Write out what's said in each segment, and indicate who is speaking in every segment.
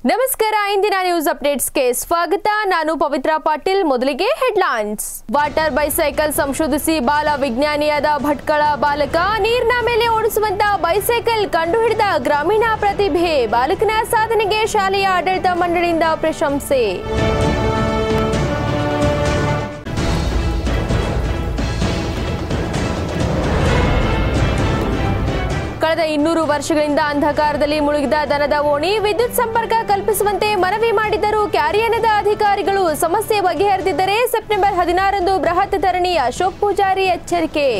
Speaker 1: ನಮಸ್ಕಾರ ಇಂದಿನ ನ್ಯೂಸ್ ಅಪ್ಡೇಟ್ಸ್ಗೆ ಸ್ವಾಗತ ನಾನು ಪವಿತ್ರ ಪಾಟೀಲ್ ಮೊದಲಿಗೆ ಹೆಡ್ಲೈನ್ಸ್ ವಾಟರ್ ಬೈಸೈಕಲ್ ಸಂಶೋಧಿಸಿ ಬಾಲ ವಿಜ್ಞಾನಿಯಾದ ಭಟ್ಕಳ ಬಾಲಕ ನೀರಿನ ಮೇಲೆ ಓಡಿಸುವಂತ ಬೈಸೈಕಲ್ ಕಂಡುಹಿಡಿದ ಗ್ರಾಮೀಣ ಪ್ರತಿಭೆ ಬಾಲಕನ ಸಾಧನೆಗೆ ಶಾಲೆಯ ಆಡಳಿತ ಮಂಡಳಿಯಿಂದ ಪ್ರಶಂಸೆ ಕಳೆದ ಇನ್ನೂರು ವರ್ಷಗಳಿಂದ ಅಂಧಕಾರದಲ್ಲಿ ಮುಳುಗಿದ ದನದ ಓಣಿ ವಿದ್ಯುತ್ ಸಂಪರ್ಕ ಕಲ್ಪಿಸುವಂತೆ ಮನವಿ ಮಾಡಿದರೂ ಕ್ಯಾರಿಯನದ ಅಧಿಕಾರಿಗಳು ಸಮಸ್ಯೆ ಬಗೆಹರಿದಿದ್ದರೆ ಸೆಪ್ಟೆಂಬರ್ ಹದಿನಾರಂದು ಬೃಹತ್ ಧರಣಿ ಅಶೋಕ್ ಪೂಜಾರಿ ಎಚ್ಚರಿಕೆ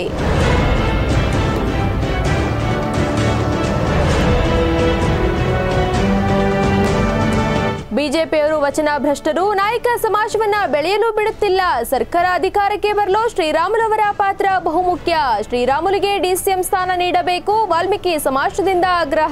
Speaker 1: ಬಿಜೆಪಿಯವರು ವಚನ ಭ್ರಷ್ಟರು ನಾಯಕ ಸಮಾಜವನ್ನ ಬೆಳೆಯಲು ಬಿಡುತ್ತಿಲ್ಲ ಸರ್ಕಾರ ಅಧಿಕಾರಕ್ಕೆ ಬರಲು ಶ್ರೀರಾಮುಲವರ ಪಾತ್ರ ಬಹುಮುಖ್ಯ ಶ್ರೀರಾಮುಲಿಗೆ ಡಿಸಿಎಂ ಸ್ಥಾನ ನೀಡಬೇಕು ವಾಲ್ಮೀಕಿ ಸಮಾಜದಿಂದ ಆಗ್ರಹ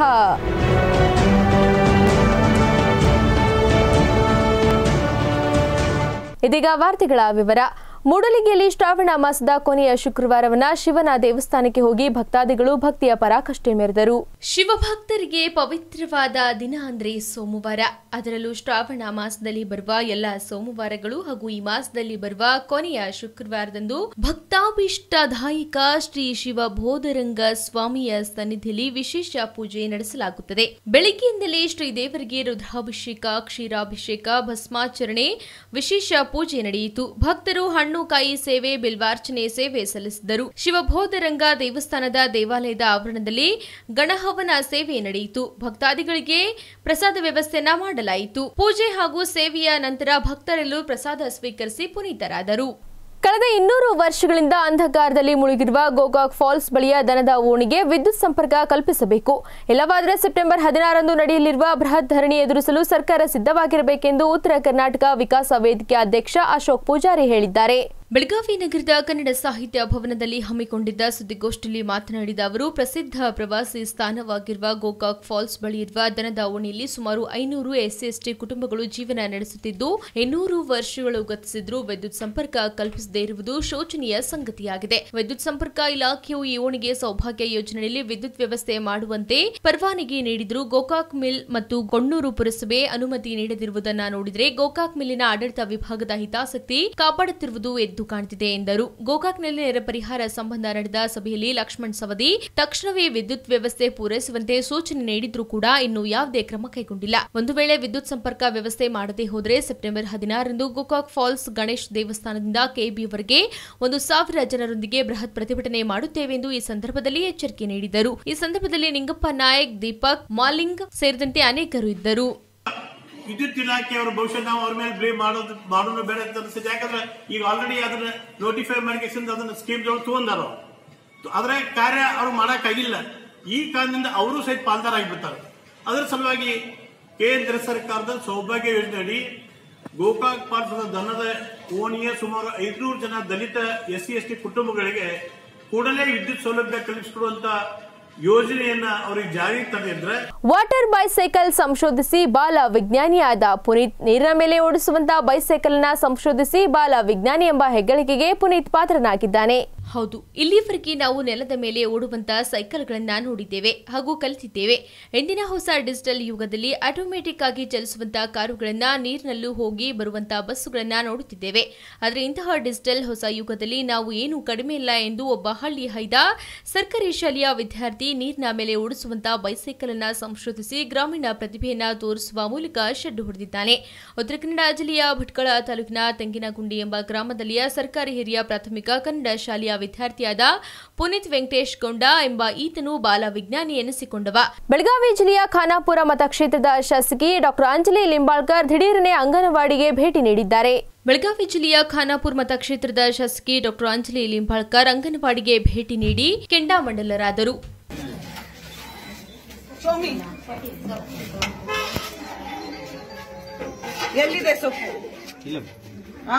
Speaker 1: ಇದೀಗ ವಾರ್ತೆಗಳ ವಿವರ ಮೂಡಲಿಗೆಯಲ್ಲಿ ಶ್ರಾವಣ ಮಾಸದ ಕೊನೆಯ ಶುಕ್ರವಾರವನ್ನ ಶಿವನ ದೇವಸ್ಥಾನಕ್ಕೆ ಹೋಗಿ ಭಕ್ತಾದಿಗಳು ಭಕ್ತಿಯ ಪರಾಕಷ್ಟೆ ಮೆರೆದರು ಶಿವಭಕ್ತರಿಗೆ ಪವಿತ್ರವಾದ ದಿನ ಅಂದ್ರೆ ಸೋಮವಾರ ಅದರಲ್ಲೂ ಶ್ರಾವಣ ಮಾಸದಲ್ಲಿ ಬರುವ ಎಲ್ಲ ಸೋಮವಾರಗಳು ಹಾಗೂ ಈ ಮಾಸದಲ್ಲಿ ಬರುವ ಕೊನೆಯ ಶುಕ್ರವಾರದಂದು ಭಕ್ತಾಭಿಷ್ಟದಾಯಕ ಶ್ರೀ ಶಿವ ಬೋಧರಂಗ ಸ್ವಾಮಿಯ ಸನ್ನಿಧಿಯಲ್ಲಿ ವಿಶೇಷ ಪೂಜೆ ನಡೆಸಲಾಗುತ್ತದೆ ಬೆಳಿಗ್ಗೆಯಿಂದಲೇ ಶ್ರೀ ದೇವರಿಗೆ ರುದ್ರಾಭಿಷೇಕ ಕ್ಷೀರಾಭಿಷೇಕ ಭಸ್ಮಾಚರಣೆ ವಿಶೇಷ ಪೂಜೆ ನಡೆಯಿತು ಭಕ್ತರು ಹಣ್ಣು ಕಾಯಿ ಸೇವೆ ಬಿಲ್ವಾರ್ಚನೆ ಸೇವೆ ಸಲ್ಲಿಸಿದರು ಶಿವಬೋಧರಂಗ ದೇವಸ್ಥಾನದ ದೇವಾಲಯದ ಆವರಣದಲ್ಲಿ ಗಣಹವನ ಸೇವೆ ನಡೆಯಿತು ಭಕ್ತಾದಿಗಳಿಗೆ ಪ್ರಸಾದ ವ್ಯವಸ್ಥೆಯನ್ನ ಮಾಡಲಾಯಿತು ಪೂಜೆ ಹಾಗೂ ಸೇವೆಯ ನಂತರ ಭಕ್ತರೆಲ್ಲೂ ಪ್ರಸಾದ ಸ್ವೀಕರಿಸಿ ಪುನೀತರಾದರು ಕಳೆದ ಇನ್ನೂರು ವರ್ಷಗಳಿಂದ ಅಂಧಕಾರದಲ್ಲಿ ಮುಳುಗಿರುವ ಗೋಕಾಕ್ ಫಾಲ್ಸ್ ಬಳಿಯ ದನದ ಓಣಿಗೆ ವಿದ್ಯುತ್ ಸಂಪರ್ಕ ಕಲ್ಪಿಸಬೇಕು ಇಲ್ಲವಾದರೆ ಸೆಪ್ಟೆಂಬರ್ ಹದಿನಾರಂದು ನಡೆಯಲಿರುವ ಬೃಹತ್ ಧರಣಿ ಎದುರಿಸಲು ಸರ್ಕಾರ ಸಿದ್ಧವಾಗಿರಬೇಕೆಂದು ಉತ್ತರ ಕರ್ನಾಟಕ ವಿಕಾಸ ವೇದಿಕೆ ಅಧ್ಯಕ್ಷ ಅಶೋಕ್ ಪೂಜಾರಿ ಹೇಳಿದ್ದಾರೆ ಬೆಳಗಾವಿ ನಗರದ ಕನ್ನಡ ಸಾಹಿತ್ಯ ಭವನದಲ್ಲಿ ಹಮ್ಮಿಕೊಂಡಿದ್ದ ಸುದ್ದಿಗೋಷ್ಠಿಯಲ್ಲಿ ಮಾತನಾಡಿದ ಅವರು ಪ್ರಸಿದ್ಧ ಪ್ರವಾಸಿ ಸ್ಥಾನವಾಗಿರುವ ಗೋಕಾಕ್ ಫಾಲ್ಸ್ ಬಳಿ ಇರುವ ದನದ ಓಣಿಯಲ್ಲಿ ಸುಮಾರು ಐನೂರು ಎಸ್ಸಿ ಎಸ್ಟಿ ಕುಟುಂಬಗಳು ಜೀವನ ನಡೆಸುತ್ತಿದ್ದು ಇನ್ನೂರು ವರ್ಷಗಳು ಗತಿಸಿದ್ರೂ ವಿದ್ಯುತ್ ಸಂಪರ್ಕ ಕಲ್ಪಿಸದೇ ಇರುವುದು ಶೋಚನೀಯ ಸಂಗತಿಯಾಗಿದೆ ವಿದ್ಯುತ್ ಸಂಪರ್ಕ ಇಲಾಖೆಯು ಈ ಓಣಿಗೆ ಸೌಭಾಗ್ಯ ಯೋಜನೆಯಲ್ಲಿ ವಿದ್ಯುತ್ ವ್ಯವಸ್ಥೆ ಮಾಡುವಂತೆ ಪರವಾನಗಿ ನೀಡಿದರೂ ಗೋಕಾಕ್ ಮಿಲ್ ಮತ್ತು ಕೊಣ್ಣೂರು ಪುರಸಭೆ ಅನುಮತಿ ನೀಡದಿರುವುದನ್ನ ನೋಡಿದರೆ ಗೋಕಾಕ್ ಮಿಲ್ಲಿನ ಆಡಳಿತ ವಿಭಾಗದ ಹಿತಾಸಕ್ತಿ ಕಾಪಾಡುತ್ತಿರುವುದು ಎದ್ದು ಕಾಣುತ್ತಿದೆ ಎಂದರು ಗೋಕಾಕ್ನಲ್ಲಿ ನೆರೆ ಪರಿಹಾರ ಸಂಬಂಧ ನಡೆದ ಸಭೆಯಲ್ಲಿ ಲಕ್ಷ್ಮಣ್ ಸವದಿ ತಕ್ಷಣವೇ ವಿದ್ಯುತ್ ವ್ಯವಸ್ಥೆ ಪೂರೈಸುವಂತೆ ಸೂಚನೆ ನೀಡಿದ್ರೂ ಕೂಡ ಇನ್ನೂ ಯಾವುದೇ ಕ್ರಮ ಕೈಗೊಂಡಿಲ್ಲ ಒಂದು ವೇಳೆ ವಿದ್ಯುತ್ ಸಂಪರ್ಕ ವ್ಯವಸ್ಥೆ ಮಾಡದೇ ಹೋದರೆ ಸೆಪ್ಟೆಂಬರ್ ಹದಿನಾರರಂದು ಗೋಕಾಕ್ ಫಾಲ್ಸ್ ಗಣೇಶ್ ದೇವಸ್ಥಾನದಿಂದ ಕೆಬಿಯವರೆಗೆ ಒಂದು ಸಾವಿರ ಜನರೊಂದಿಗೆ ಬೃಹತ್ ಪ್ರತಿಭಟನೆ ಮಾಡುತ್ತೇವೆ ಎಂದು ಈ ಸಂದರ್ಭದಲ್ಲಿ ಎಚ್ಚರಿಕೆ ನೀಡಿದರು ಈ ಸಂದರ್ಭದಲ್ಲಿ ನಿಂಗಪ್ಪ ನಾಯಕ್ ದೀಪಕ್ ಮಾಲಿಂಗ್ ಸೇರಿದಂತೆ ಅನೇಕರು ಇದ್ದರು
Speaker 2: ವಿದ್ಯುತ್ ಇಲಾಖೆಯವರು ಬಹುಶಃ ನಾವು ಅವ್ರ ಮೇಲೆ ಬ್ಲೇಮ್ ಮಾಡೋದು ಮಾಡೋದು ಬೇಡ ಅಂತ ಅನಿಸುತ್ತೆ ಯಾಕಂದ್ರೆ ಈಗ ಆಲ್ರೆಡಿ ಅದನ್ನ ನೋಟಿಫೈ ಮಾಡಿಕೆಸಿಂದ ಅದನ್ನ ಸ್ಕೀಮ್ ತಗೊಂಡಾರ ಆದ್ರೆ ಕಾರ್ಯ ಅವ್ರು ಮಾಡಕ್ಕಾಗಿಲ್ಲ ಈ ಕಾರಣದಿಂದ ಅವರು ಸಹಿತ ಪಾಲ್ದಾರಾಗಿಬಿಡ್ತಾರೆ ಅದರ ಸಲುವಾಗಿ ಕೇಂದ್ರ ಸರ್ಕಾರದ ಸೌಭಾಗ್ಯ ಯೋಜನೆ ಅಡಿ ಗೋಕಾಕ್ ಪಾಲ್ಸದ ದನದ ಓಣಿಯ ಸುಮಾರು ಐದುನೂರು ಜನ Dalit S C S T ಕುಟುಂಬಗಳಿಗೆ ಕೂಡಲೇ ವಿದ್ಯುತ್ ಸೌಲಭ್ಯ ಕಲ್ಪಿಸಿಕೊಡುವಂತ ಯೋಜನೆಯನ್ನ ಅವರಿಗೆ ಜಾರಿಗೆ ತಂದಿದ್ರೆ
Speaker 1: ವಾಟರ್ ಬೈಸೈಕಲ್ ಸಂಶೋಧಿಸಿ ಬಾಲ ವಿಜ್ಞಾನಿಯಾದ ಪುನೀತ್ ನೀರಿನ ಮೇಲೆ ಓಡಿಸುವಂತ ಬೈಸೈಕಲ್ನ ಸಂಶೋಧಿಸಿ ಬಾಲ ವಿಜ್ಞಾನಿ ಎಂಬ ಹೆಗ್ಗಳಿಕೆಗೆ ಪುನೀತ್ ಪಾತ್ರನಾಗಿದ್ದಾನೆ ಹೌದು ಇಲ್ಲಿವರೆಗೆ ನಾವು ನೆಲದ ಮೇಲೆ ಓಡುವಂತಹ ಸೈಕಲ್ಗಳನ್ನ ನೋಡಿದ್ದೇವೆ ಹಾಗೂ ಕಲಿತಿದ್ದೇವೆ ಇಂದಿನ ಹೊಸ ಡಿಜಿಟಲ್ ಯುಗದಲ್ಲಿ ಆಟೋಮೆಟಿಕ್ ಆಗಿ ಚಲಿಸುವಂತಹ ಕಾರುಗಳನ್ನ ನೀರಿನಲ್ಲೂ ಹೋಗಿ ಬರುವಂತಹ ಬಸ್ಸುಗಳನ್ನ ನೋಡುತ್ತಿದ್ದೇವೆ ಆದರೆ ಇಂತಹ ಡಿಜಿಟಲ್ ಹೊಸ ಯುಗದಲ್ಲಿ ನಾವು ಏನು ಕಡಿಮೆ ಇಲ್ಲ ಎಂದು ಒಬ್ಬ ಹಳ್ಳಿ ಹೈದ ಸರ್ಕಾರಿ ಶಾಲೆಯ ವಿದ್ಯಾರ್ಥಿ ನೀರಿನ ಮೇಲೆ ಓಡಿಸುವಂತಹ ಬೈಸೈಕಲ್ ಅನ್ನ ಸಂಶೋಧಿಸಿ ಗ್ರಾಮೀಣ ಪ್ರತಿಭೆಯನ್ನ ತೋರಿಸುವ ಮೂಲಕ ಶೆಡ್ಡು ಹೊಡೆದಿದ್ದಾನೆ ಉತ್ತರ ಕನ್ನಡ ಜಿಲ್ಲೆಯ ಭಟ್ಕಳ ತಾಲೂಕಿನ ತೆಂಗಿನಗುಂಡಿ ಎಂಬ ಗ್ರಾಮದಲ್ಲಿಯ ಸರ್ಕಾರಿ ಹಿರಿಯ ಪ್ರಾಥಮಿಕ ಕನ್ನಡ ಶಾಲೆಯ ವಿದ್ಯಾರ್ಥಿಯಾದ ಪುನೀತ್ ವೆಂಕಟೇಶ್ ಗೊಂಡ ಎಂಬ ಈತನು ಬಾಲ ವಿಜ್ಞಾನಿ ಎನಿಸಿಕೊಂಡವ ಬೆಳಗಾವಿ ಜಿಲ್ಲೆಯ ಖಾನಾಪುರ ಮತಕ್ಷೇತ್ರದ ಶಾಸಕಿ ಡಾಕ್ಟರ್ ಅಂಜಲಿ ಲಿಂಬಾಳ್ಕರ್ ದಿಢೀರನೆ ಅಂಗನವಾಡಿಗೆ ಭೇಟಿ ನೀಡಿದ್ದಾರೆ ಬೆಳಗಾವಿ ಜಿಲ್ಲೆಯ ಖಾನಾಪುರ ಮತಕ್ಷೇತ್ರದ ಶಾಸಕಿ ಡಾಕ್ಟರ್ ಅಂಜಲಿ ಲಿಂಬಾಳ್ಕರ್ ಅಂಗನವಾಡಿಗೆ ಭೇಟಿ ನೀಡಿ ಕೆಂಡಾಮಂಡಲರಾದರು
Speaker 3: ಸೋಮಿ ಎಲ್ಲಿದೆ ಸೊಪ್ಪು ಆ?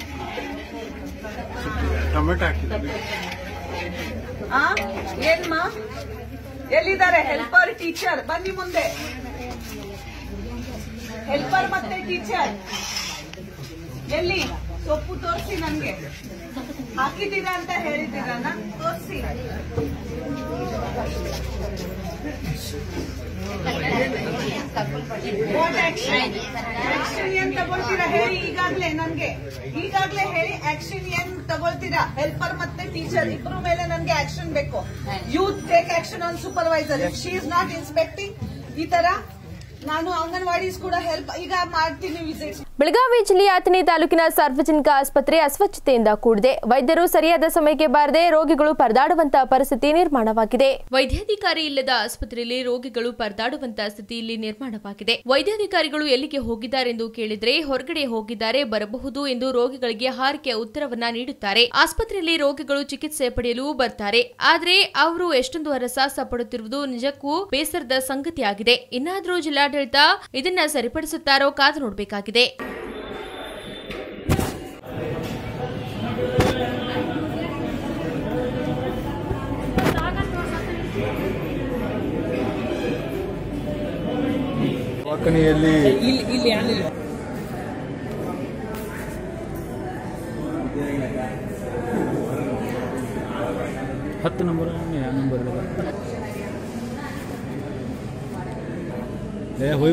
Speaker 2: ಟೊಮೆಟೊ ಹಾಕಿದ್ವಿ
Speaker 3: ಆ? ಏನ್ಮ ಎಲ್ಲಿದ್ದಾರೆ ಹೆಲ್ಪರ್ ಟೀಚರ್ ಬನ್ನಿ ಮುಂದೆ ಹೆಲ್ಪರ್ ಮತ್ತೆ ಟೀಚರ್ ಎಲ್ಲಿ ಸೊಪ್ಪು ತೋರಿಸಿ ನನ್ಗೆ ಹಾಕಿದ್ದೀರಾ ಅಂತ ಹೇಳಿದ್ದೀರಲ್ಲ ತೋರಿಸಿ ಆಕ್ಷನ್ ಏನ್ ತಗೊಳ್ತೀರಾ ಹೇಳಿ ಈಗಾಗ್ಲೇ ನನ್ಗೆ ಈಗಾಗ್ಲೇ ಹೇಳಿ ಆಕ್ಷನ್ ಏನ್ ತಗೊಳ್ತೀರಾ ಹೆಲ್ಪರ್ ಮತ್ತೆ ಟೀಚರ್ ಇಬ್ರು ಮೇಲೆ ನನ್ಗೆ ಆಕ್ಷನ್ ಬೇಕು you take action on supervisor if she is not inspecting ಈ ತರ ನಾನು ಅಂಗನವಾಡೀಸ್ ಕೂಡ ಹೆಲ್ಪ್ ಈಗ ಮಾಡ್ತೀನಿ ವಿಸಿಟ್
Speaker 1: ಬೆಳಗಾವಿ ಜಿಲ್ಲೆಯ ಅಥಣಿ ತಾಲೂಕಿನ ಸಾರ್ವಜನಿಕ ಆಸ್ಪತ್ರೆ ಅಸ್ವಚ್ಛತೆಯಿಂದ ಕೂಡಿದೆ ವೈದ್ಯರು ಸರಿಯಾದ ಸಮಯಕ್ಕೆ ಬಾರದೆ ರೋಗಿಗಳು ಪರದಾಡುವಂತಹ ಪರಿಸ್ಥಿತಿ ನಿರ್ಮಾಣವಾಗಿದೆ ವೈದ್ಯಾಧಿಕಾರಿ ಇಲ್ಲದ ಆಸ್ಪತ್ರೆಯಲ್ಲಿ ರೋಗಿಗಳು ಪರದಾಡುವಂತಹ ಸ್ಥಿತಿ ಇಲ್ಲಿ ನಿರ್ಮಾಣವಾಗಿದೆ ವೈದ್ಯಾಧಿಕಾರಿಗಳು ಎಲ್ಲಿಗೆ ಹೋಗಿದ್ದಾರೆಂದು ಕೇಳಿದ್ರೆ ಹೊರಗಡೆ ಹೋಗಿದ್ದಾರೆ ಬರಬಹುದು ಎಂದು ರೋಗಿಗಳಿಗೆ ಹಾರಿಕೆಯ ಉತ್ತರವನ್ನ ನೀಡುತ್ತಾರೆ ಆಸ್ಪತ್ರೆಯಲ್ಲಿ ರೋಗಿಗಳು ಚಿಕಿತ್ಸೆ ಪಡೆಯಲು ಬರ್ತಾರೆ ಆದ್ರೆ ಅವರು ಎಷ್ಟೊಂದು ಹರಸಾಹಸ ಪಡುತ್ತಿರುವುದು ನಿಜಕ್ಕೂ ಬೇಸರದ ಸಂಗತಿಯಾಗಿದೆ ಇನ್ನಾದರೂ ಜಿಲ್ಲಾಡಳಿತ ಇದನ್ನ ಸರಿಪಡಿಸುತ್ತಾರೋ ಕಾದು ನೋಡಬೇಕಾಗಿದೆ
Speaker 4: ವಾಕಣಿಯಲ್ಲಿ ಹತ್ತು ನಂಬರ್ ಯಾವ ನಂಬರ್ ಏ ಹೋಯ್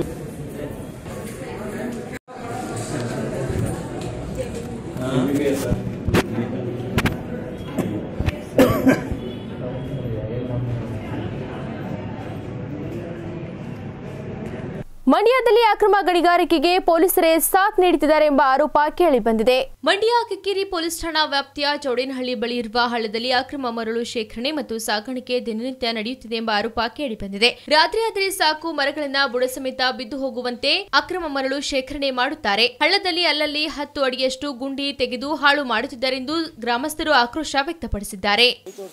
Speaker 1: ಮಂಡ್ಯದಲ್ಲಿ ಅಕ್ರಮ ಗಣಿಗಾರಿಕೆಗೆ ಪೊಲೀಸರೇ ಸಾಥ್ ನೀಡುತ್ತಿದ್ದಾರೆ ಎಂಬ ಆರೋಪ ಕೇಳಿಬಂದಿದೆ ಮಂಡ್ಯ ಕಿಕ್ಕಿರಿ ಪೊಲೀಸ್ ಠಾಣಾ ವ್ಯಾಪ್ತಿಯ ಚೌಡೇನಹಳ್ಳಿ ಬಳಿ ಇರುವ ಹಳ್ಳದಲ್ಲಿ ಅಕ್ರಮ ಮರಳು ಶೇಖರಣೆ ಮತ್ತು ಸಾಗಾಣಿಕೆ ದಿನನಿತ್ಯ ನಡೆಯುತ್ತಿದೆ ಎಂಬ ಆರೋಪ ಕೇಳಿಬಂದಿದೆ ರಾತ್ರಿಯಾದರೆ ಸಾಕು ಮರಗಳನ್ನ ಬುಡ ಸಮೇತ ಬಿದ್ದು ಹೋಗುವಂತೆ ಅಕ್ರಮ ಮರಳು ಶೇಖರಣೆ ಮಾಡುತ್ತಾರೆ ಹಳ್ಳದಲ್ಲಿ ಅಲ್ಲಲ್ಲಿ ಹತ್ತು ಅಡಿಯಷ್ಟು ಗುಂಡಿ ತೆಗೆದು ಹಾಳು ಮಾಡುತ್ತಿದ್ದಾರೆಂದು ಗ್ರಾಮಸ್ಥರು ಆಕ್ರೋಶ ವ್ಯಕ್ತಪಡಿಸಿದ್ದಾರೆ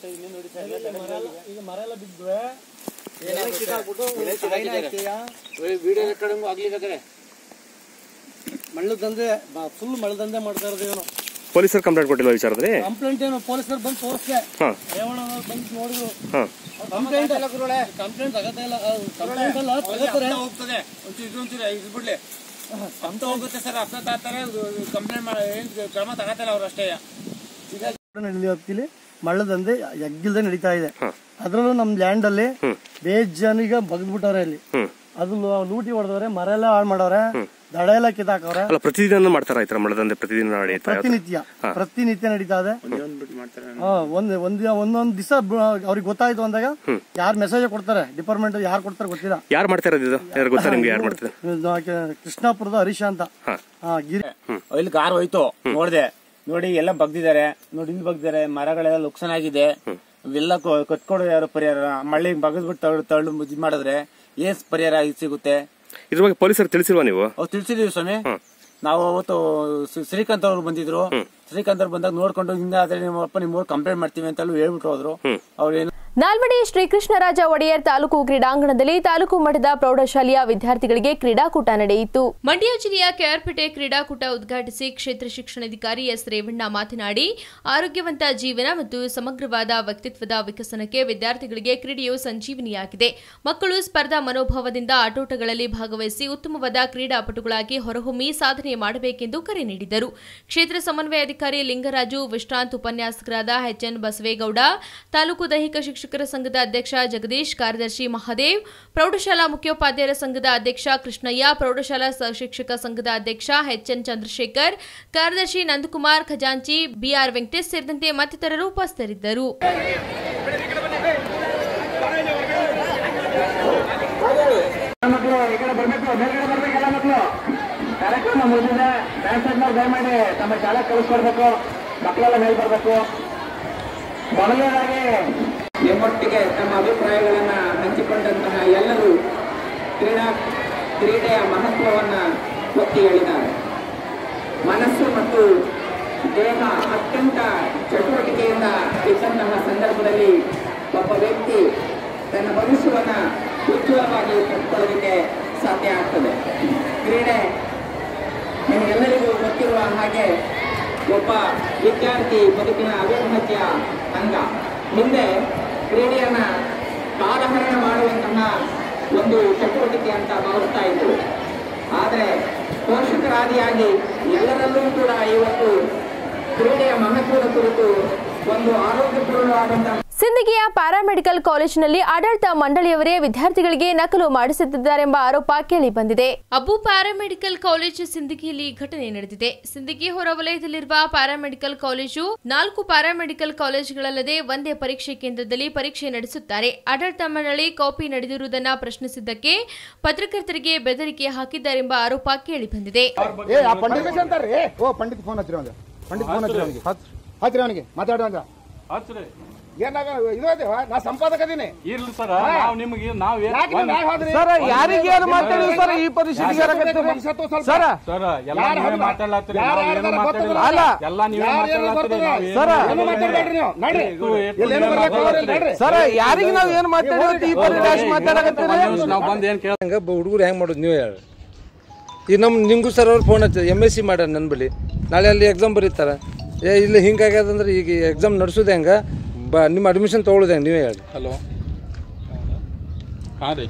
Speaker 5: ಮಳ್ಳು ದಂಧೆ ಫುಲ್ ಮಳ್ಳು ದಂಧೆ ಮಾಡ್ತಾ ಇರೋದು ಇವನು
Speaker 6: ಪೊಲೀಸರು ಕಂಪ್ಲೇಂಟ್ ಕೊಟ್ಟಿಲ್ಲ ವಿಚಾರದಲ್ಲಿ
Speaker 5: ಕಂಪ್ಲೇಂಟ್ ಏನು ಪೊಲೀಸರು ಬಂದು ತೋರಿಸ್ದೆ
Speaker 6: ಹಾ
Speaker 5: ರೇವಣ್ಣ ಅವ್ರು ಬಂದು ನೋಡಿದ್ರು
Speaker 6: ಹಾ
Speaker 5: ಕಂಪ್ಲೇಂಟ್ ಅಲ್ಲ ಗುರುಳೆ ಕಂಪ್ಲೇಂಟ್ ತಗತಾ ಇಲ್ಲ ಕಂಪ್ಲೇಂಟ್ ಅಲ್ಲ ತಗೋತಾರೆ
Speaker 7: ಹೋಗ್ತದೆ ಒಂಚೂರು ಇದೊಂಚೂರು ಇದು ಬಿಡ್ಲಿ ಅಂತ ಹೋಗುತ್ತೆ ಸರ್ ಅಪ್ಪ ತಾತಾರೆ ಕಂಪ್ಲೇಂಟ್ ಮಾಡಿ ಏನ್ ಕ್ರಮ ತಗತ್ತಲ್ಲ ಅವ್ರು ಅಷ್ಟೇ
Speaker 5: ನಡೆಯುವ ವ್ಯಾಪ್ತಿಲಿ ಮಳ್ಳು ದಂಧೆ ಎಗ್ಗಿಲ್ದೆ ನಡೀತಾ ಇದೆ ಅದ್ರಲ್ಲೂ ನಮ್ ಲ್ಯಾಂಡ್ ಅಲ್ಲಿ ಬೇಜಾನಿಗ ಬಗ್ದ್ಬಿಟ್ಟವ್ರೆ ಅಲ್ಲಿ
Speaker 6: ಹ್ಮ್
Speaker 5: ಅದು ಲೂ- ಲೂಟಿ ಹೊಡೆದವ್ರೆ ಮರ ಎಲ್ಲ ಹಾಳು ಮಾಡವ್ರೆ ದಡ ಎಲ್ಲ ಕಿತ್ತಾಕವ್ರೆ
Speaker 6: ಅಲ್ಲ ಪ್ರತಿದಿನ ಮಾಡ್ತಾರ ಈ ತರ ಮಳದಂದೆ ಪ್ರತಿದಿನ ನಡೆಯುತ್ತಾ
Speaker 5: ಪ್ರತಿನಿತ್ಯ ಪ್ರತಿನಿತ್ಯ ನಡೀತಾ ಇದೆ ಹಾ, ಒಂದ್ ಒಂದ್ ಒಂದೊಂದ್ ದಿವಸ ಅವ್ರಿಗೆ ಗೊತ್ತಾಯ್ತು ಅಂದಾಗ ಯಾರು ಮೆಸೇಜ್ ಕೊಡ್ತಾರೆ ಡಿಪಾರ್ಟ್ಮೆಂಟ್ ಯಾರು ಕೊಡ್ತಾರೆ ಗೊತ್ತಿಲ್ಲ
Speaker 6: ಯಾರು ಮಾಡ್ತಾ ಇರೋದು ಇದು ಯಾರು ಗೊತ್ತಾ ನಿಮ್ಗೆ ಯಾರು ಮಾಡ್ತಾರೆ
Speaker 5: ಇದು ಆಕೆ ಕೃಷ್ಣಾಪುರದ ಹರೀಶ ಅಂತ
Speaker 6: ಹಾ
Speaker 5: ಹಾ ಗಿರಿ
Speaker 7: ಇಲ್ಲಿ ಕಾರ್ ಹೋಯ್ತು ನೋಡ್ದೆ ನೋಡಿ ಎಲ್ಲ ಬಗ್ದಿದ್ದಾರೆ ನೋಡಿ ಇಲ್ಲಿ ಬಗ್ದಿದ್ದಾರೆ ಮರಗಳೆಲ್ಲ ಲುಕ್ಸಾನ್ ಆಗಿದೆ ಇವೆಲ್ಲ ಕೊ- ಕಟ್ಕೊಡೋ ಯಾರು ಪರಿಹಾರ ಮಳ್ಳಿಗೆ ಬಗದ್ಬಿಟ್ಟು ತಳ್ಳು ತಳ್ಳು ಇದು ಮಾಡಿದ್ರೆ ಏನ್ ಪರಿಹಾರ ಇದು ಸಿಗುತ್ತೆ
Speaker 6: ಇದ್ರ ಬಗ್ಗೆ ಪೊಲೀಸರು ತಿಳಿಸಿಲ್ವಾ ನೀವು
Speaker 7: ಅವ್ರು ತಿಳಿಸಿದೀವಿ ಸ್ವಾಮಿ ನಾವು ಅವತ್ತು ಶ್ರೀ- ಶ್ರೀಕಾಂತ್ ಅವರು ಬಂದಿದ್ರು ಶ್ರೀಕಾಂತ್ ಅವ್ರು ಬಂದಾಗ ನೋಡ್ಕೊಂಡು ಹಿಂದೆ ಆದ್ರೆ ನಿಮ್ಮಪ್ಪ ನಿಮ್ಮ ಕಂಪ್ಲೇಂಟ್ ಮಾಡ್ತೀವಿ ಅಂತ ಹೇಳ್ಬಿಟ್ಟು ಹೋದ್ರು ಅವ್ರು ಏನು
Speaker 1: ನಾಲ್ವಡಿ ಶ್ರೀಕೃಷ್ಣರಾಜ ಒಡೆಯರ್ ತಾಲೂಕು ಕ್ರೀಡಾಂಗಣದಲ್ಲಿ ತಾಲೂಕು ಮಟ್ಟದ ಪ್ರೌಢಶಾಲೆಯ ವಿದ್ಯಾರ್ಥಿಗಳಿಗೆ ಕ್ರೀಡಾಕೂಟ ನಡೆಯಿತು ಮಂಡ್ಯ ಜಿಲ್ಲೆಯ ಕೆಆರ್ಪೇಟೆ ಕ್ರೀಡಾಕೂಟ ಉದ್ಘಾಟಿಸಿ ಕ್ಷೇತ್ರ ಶಿಕ್ಷಣಾಧಿಕಾರಿ ಎಸ್ ರೇವಣ್ಣ ಮಾತನಾಡಿ ಆರೋಗ್ಯವಂತ ಜೀವನ ಮತ್ತು ಸಮಗ್ರವಾದ ವ್ಯಕ್ತಿತ್ವದ ವಿಕಸನಕ್ಕೆ ವಿದ್ಯಾರ್ಥಿಗಳಿಗೆ ಕ್ರೀಡೆಯು ಸಂಜೀವನಿಯಾಗಿದೆ ಮಕ್ಕಳು ಸ್ಪರ್ಧಾ ಮನೋಭಾವದಿಂದ ಆಟೋಟಗಳಲ್ಲಿ ಭಾಗವಹಿಸಿ ಉತ್ತಮವಾದ ಕ್ರೀಡಾಪಟುಗಳಾಗಿ ಹೊರಹೊಮ್ಮಿ ಸಾಧನೆ ಮಾಡಬೇಕೆಂದು ಕರೆ ನೀಡಿದರು ಕ್ಷೇತ್ರ ಸಮನ್ವಯಾಧಿಕಾರಿ ಲಿಂಗರಾಜು ವಿಶ್ರಾಂತ್ ಉಪನ್ಯಾಸಕರಾದ ಎಚ್ಎನ್ ಬಸವೇಗೌಡ ತಾಲೂಕು ದೈಹಿಕ ಶಿಕ್ಷಕರ ಸಂಘದ ಅಧ್ಯಕ್ಷ ಜಗದೀಶ್ ಕಾರ್ಯದರ್ಶಿ ಮಹಾದೇವ್ ಪ್ರೌಢಶಾಲಾ ಮುಖ್ಯೋಪಾಧ್ಯಾಯರ ಸಂಘದ ಅಧ್ಯಕ್ಷ ಕೃಷ್ಣಯ್ಯ ಪ್ರೌಢಶಾಲಾ ಸ- ಶಿಕ್ಷಕ ಸಂಘದ ಅಧ್ಯಕ್ಷ ಎಚ್ಎನ್ ಚಂದ್ರಶೇಖರ್ ಕಾರ್ಯದರ್ಶಿ ನಂದಕುಮಾರ್ ಖಜಾಂಚಿ ಬಿಆರ್ ವೆಂಕಟೇಶ್ ಸೇರಿದಂತೆ ಮತ್ತಿತರರು ಉಪಸ್ಥಿತರಿದ್ದರು
Speaker 8: ಮಕ್ಕಳು ಈ ಕಡೆ ಬರ್ಬೇಕು ಮೇಲ್ಗಡೆ ಬರ್ಬೇಕು ಎಲ್ಲ ಮಕ್ಕಳು ಕಾರ್ಯಕ್ರಮ ಮುಗಿದಿದೆ ಡ್ಯಾನ್ಸ್ ಆದ್ಮೇಲೆ ದಯಮಾಡಿ ತಮ್ಮ ಶಾಲೆ ಕಳಿಸ್ಕೊಡ್ಬೇಕು ಮಕ್ಕಳೆಲ್ಲ ಮೇಲ್ ಬರ್ಬೇಕು ಮೊದಲನೇದಾಗಿ ನಿಮ್ಮೊಟ್ಟಿಗೆ ತಮ್ಮ ಅಭಿಪ್ರಾಯಗಳನ್ನ ಹಂಚಿಕೊಂಡಂತಹ ಎಲ್ಲರೂ ಕ್ರೀಡಾ ಕ್ರೀಡೆಯ ಮಹತ್ವವನ್ನ ಒತ್ತಿ ಹೇಳಿದ್ದಾರೆ ಮನಸ್ಸು ಮತ್ತು ದೇಹ ಅತ್ಯಂತ ಚಟುವಟಿಕೆಯಿಂದ ಇದ್ದಂತಹ ಸಂದರ್ಭದಲ್ಲಿ ಒಬ್ಬ ವ್ಯಕ್ತಿ ತನ್ನ ಭವಿಷ್ಯವನ್ನ ಉಜ್ವಲವಾಗಿ ಕಟ್ಕೊಳ್ಳೋದಕ್ಕೆ ಸಾಧ್ಯ ಆಗ್ತದೆ ಕ್ರೀಡೆ ನಿಮಗೆಲ್ಲರಿಗೂ ಗೊತ್ತಿರುವ ಹಾಗೆ ಒಬ್ಬ ವಿದ್ಯಾರ್ಥಿ ಬದುಕಿನ ಅವಿಭಾಜ್ಯ ಅಂಗ ಹಿಂದೆ ಕ್ರೀಡೆಯನ್ನ ಕಾಲಹರಣ ಮಾಡುವಂತಹ ಒಂದು ಚಟುವಟಿಕೆ ಅಂತ ಭಾವಿಸ್ತಾ ಇದ್ರು ಆದರೆ ಪೋಷಕರ ಆದಿಯಾಗಿ ಎಲ್ಲರಲ್ಲೂ ಕೂಡ ಇವತ್ತು ಕ್ರೀಡೆಯ ಮಹತ್ವದ ಕುರಿತು ಒಂದು ಆರೋಗ್ಯಪೂರ್ಣವಾದಂತಹ
Speaker 1: ಸಿಂದಗಿಯ ಪ್ಯಾರಾಮೆಡಿಕಲ್ ಕಾಲೇಜಿನಲ್ಲಿ ಆಡಳಿತ ಮಂಡಳಿಯವರೇ ವಿದ್ಯಾರ್ಥಿಗಳಿಗೆ ನಕಲು ಮಾಡಿಸುತ್ತಿದ್ದಾರೆಂಬ ಆರೋಪ ಕೇಳಿ ಬಂದಿದೆ ಅಬ್ಬು ಪ್ಯಾರಾಮೆಡಿಕಲ್ ಕಾಲೇಜು ಸಿಂದಗಿಯಲ್ಲಿ ಘಟನೆ ನಡೆದಿದೆ ಸಿಂದಗಿ ಹೊರವಲಯದಲ್ಲಿರುವ ಪ್ಯಾರಾಮೆಡಿಕಲ್ ಕಾಲೇಜು ನಾಲ್ಕು ಪ್ಯಾರಾಮೆಡಿಕಲ್ ಕಾಲೇಜುಗಳಲ್ಲದೆ ಒಂದೇ ಪರೀಕ್ಷೆ ಕೇಂದ್ರದಲ್ಲಿ ಪರೀಕ್ಷೆ ನಡೆಸುತ್ತಾರೆ ಆಡಳಿತ ಮಂಡಳಿ ಕಾಪಿ ನಡೆದಿರುವುದನ್ನು ಪ್ರಶ್ನಿಸಿದ್ದಕ್ಕೆ ಪತ್ರಕರ್ತರಿಗೆ ಬೆದರಿಕೆ ಹಾಕಿದ್ದಾರೆಂಬ ಆರೋಪ ಕೇಳಿ ಬಂದಿದೆ
Speaker 9: ಏ ಆ ಪಂಡಿತ್ ಅಂತಾರ್ರಿ ಓ ಪಂಡಿತ್ ಫೋನ್ ಹಚ್ಚಿರ ಅವ್ನಿಗೆ ಪಂಡಿತ್ ಫೋನ್ ಹಚ್ಚಿರ ಅವನಿಗೆ ಹಚ್ಚಿರ ಅವನಿಗೆ ಮಾತಾಡೋ ಅಂದ ಏನಾಗ ಇದು ಅದೇವ ನಾ ಸಂಪಾದಕ ಅದೀನಿ
Speaker 4: ಇರ್ಲಿ ಸರ್ ನಾವು ನಿಮಗೆ ನಾವು
Speaker 9: ಯಾಕೆ ನೀವು ನ್ಯಾಯ ಹೋದ್ರಿ?
Speaker 10: ಸರ್ ಯಾರಿಗೆ ಏನು ಮಾತಾಡಿದ್ರು ಸರ್ ಈ ಪರಿಸ್ಥಿತಿಗೆ
Speaker 9: ಯಾಕೆ
Speaker 10: ಯಾರಾಗತ್ತೀರಿ?
Speaker 9: ಮನುಷ್ಯತ್ವ ಸ್ವಲ್ಪ?
Speaker 10: ಸರ್
Speaker 4: ಸರ್ ಎಲ್ಲ
Speaker 9: ಯಾರ್
Speaker 4: ನೀವೇ
Speaker 9: ಹೌದಾ?
Speaker 4: ಮಾತಾಡ್ಲತ್ತೀರಿ
Speaker 9: ಯಾರ್
Speaker 4: ನಾವು ಏನು
Speaker 9: ಹೌದಾ
Speaker 4: ಮಾತಾಡಿಲ್ಲ
Speaker 9: ಗೊತ್ತದ?
Speaker 10: ಅಲ್ಲ.
Speaker 4: ಎಲ್ಲ ನೀವೇ
Speaker 9: ಯಾರ್ ಏನು
Speaker 4: ಮಾತಾಡ್ಲತ್ತೀರಿ
Speaker 9: ಗೊತ್ತದ?
Speaker 4: ನಾವು ಏನು
Speaker 10: ಸರ್,
Speaker 9: ಏನು ಮಾತಾಡ್ಬೇಡ್ರಿ ನೀವು ನಡ್ರಿ
Speaker 4: ಇದು ಎಷ್ಟು
Speaker 9: ಇಲ್ಲೇನು
Speaker 4: ದಿನ
Speaker 9: ಬರ್ಬೇಕು ಅವ್ರು
Speaker 4: ಮಾತಾಡ್ತೀರಿ?
Speaker 9: ನಡ್ರಿ
Speaker 10: ಸರ್ ಯಾರಿಗೆ ನಾವ್ ಏನ್ ಮಾತಾಡಿವತ್ತು ಈ ಪರಿರಾಶ್ ಮಾತಾಡಕತ್ತೀರಿ
Speaker 4: ನಾವು ಬಂದು ಏನು ಕೇಳ
Speaker 10: ಹಂಗ ಹುಡುಗರು ಹೆಂಗ್ ಮಾಡೋದು ನೀವು ಹೇಳಿ ಈಗ ನಮ್ಮ ನಿಂಗು ಸರ್ ಅವ್ರು ಫೋನ್ ಹಚ್ಚ ಎಮ್ ಎಸ್ ಸಿ ಮಾಡ್ಯಾರ ನನ್ನ ಬಳಿ ನಾಳೆ ಅಲ್ಲಿ ಎಕ್ಸಾಮ್ ಬರೀತಾರ ಏ ಇಲ್ಲಿ ಹಿಂಗಾಗ್ಯದಂದ್ರೆ ಈಗ ಎಕ್ಸಾಮ್ ನಡೆಸೋದು ಹೆಂಗ ಬ ನಿಮ್ಮ ಅಡ್ಮಿಷನ್ ತೊಗೊಳೋದು ಹೆಂಗೆ ನೀವೇ ಹೇಳಿ
Speaker 4: ಹಲೋ ಹಾಂ ರೀ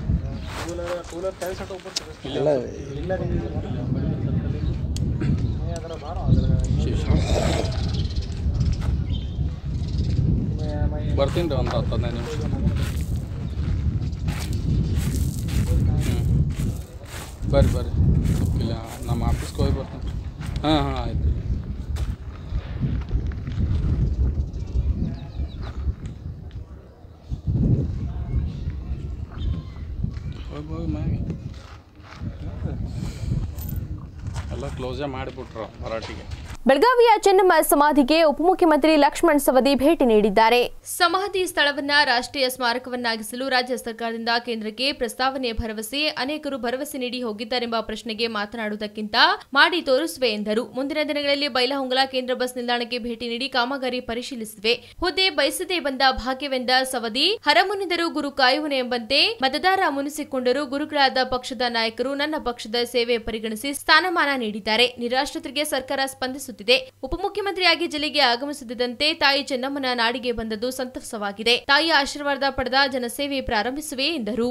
Speaker 4: ಬರ್ತೀನಿ ರೀ ಒಂದು ಹತ್ತು ಹದಿನೈದು ನಿಮಿಷ ಹ್ಞೂ ಬರ್ರಿ ಬರ್ರಿ ಇಲ್ಲ ನಮ್ಮ ಆಫೀಸ್ಗೆ ಹೋಗಿ ಬರ್ತೀನಿ ಹಾಂ ಹಾಂ ಆಯ್ತು ಹೋಗಿ ಹೋಗಿ ಮ್ಯಾಗೆ ಎಲ್ಲ ಕ್ಲೋಸೇ ಮಾಡಿಬಿಟ್ರು ಮರಾಠಿಗೆ
Speaker 1: ಬೆಳಗಾವಿಯ ಚೆನ್ನಮ್ಮ ಸಮಾಧಿಗೆ ಉಪಮುಖ್ಯಮಂತ್ರಿ ಲಕ್ಷ್ಮಣ್ ಸವದಿ ಭೇಟಿ ನೀಡಿದ್ದಾರೆ ಸಮಾಧಿ ಸ್ಥಳವನ್ನ ರಾಷ್ಟ್ರೀಯ ಸ್ಮಾರಕವನ್ನಾಗಿಸಲು ರಾಜ್ಯ ಸರ್ಕಾರದಿಂದ ಕೇಂದ್ರಕ್ಕೆ ಪ್ರಸ್ತಾವನೆ ಭರವಸೆ ಅನೇಕರು ಭರವಸೆ ನೀಡಿ ಹೋಗಿದ್ದಾರೆಂಬ ಪ್ರಶ್ನೆಗೆ ಮಾತನಾಡುವುದಕ್ಕಿಂತ ಮಾಡಿ ತೋರಿಸುವೆ ಎಂದರು ಮುಂದಿನ ದಿನಗಳಲ್ಲಿ ಬೈಲಹೊಂಗಲ ಕೇಂದ್ರ ಬಸ್ ನಿಲ್ದಾಣಕ್ಕೆ ಭೇಟಿ ನೀಡಿ ಕಾಮಗಾರಿ ಪರಿಶೀಲಿಸುವೆ ಹುದ್ದೆ ಬಯಸದೆ ಬಂದ ಭಾಗ್ಯವೆಂದ ಸವದಿ ಹರಮುನಿದರು ಗುರು ಕಾಯುವನೆ ಎಂಬಂತೆ ಮತದಾರ ಮುನಿಸಿಕೊಂಡರು ಗುರುಗಳಾದ ಪಕ್ಷದ ನಾಯಕರು ನನ್ನ ಪಕ್ಷದ ಸೇವೆ ಪರಿಗಣಿಸಿ ಸ್ಥಾನಮಾನ ನೀಡಿದ್ದಾರೆ ನಿರಾಶ್ರಿತರಿಗೆ ಸರ್ಕಾರ ಸ್ಪಂದಿಸುತ್ತಿದೆ ಉಪಮುಖ್ಯಮಂತ್ರಿಯಾಗಿ ಜಿಲ್ಲೆಗೆ ಆಗಮಿಸುತ್ತಿದ್ದಂತೆ ತಾಯಿ ಚೆನ್ನಮ್ಮನ ನಾಡಿಗೆ ಬಂದದ್ದು ಸಂತಸವಾಗಿದೆ ತಾಯಿಯ ಆಶೀರ್ವಾದ ಪಡೆದ ಜನಸೇವೆ ಪ್ರಾರಂಭಿಸುವೆ ಎಂದರು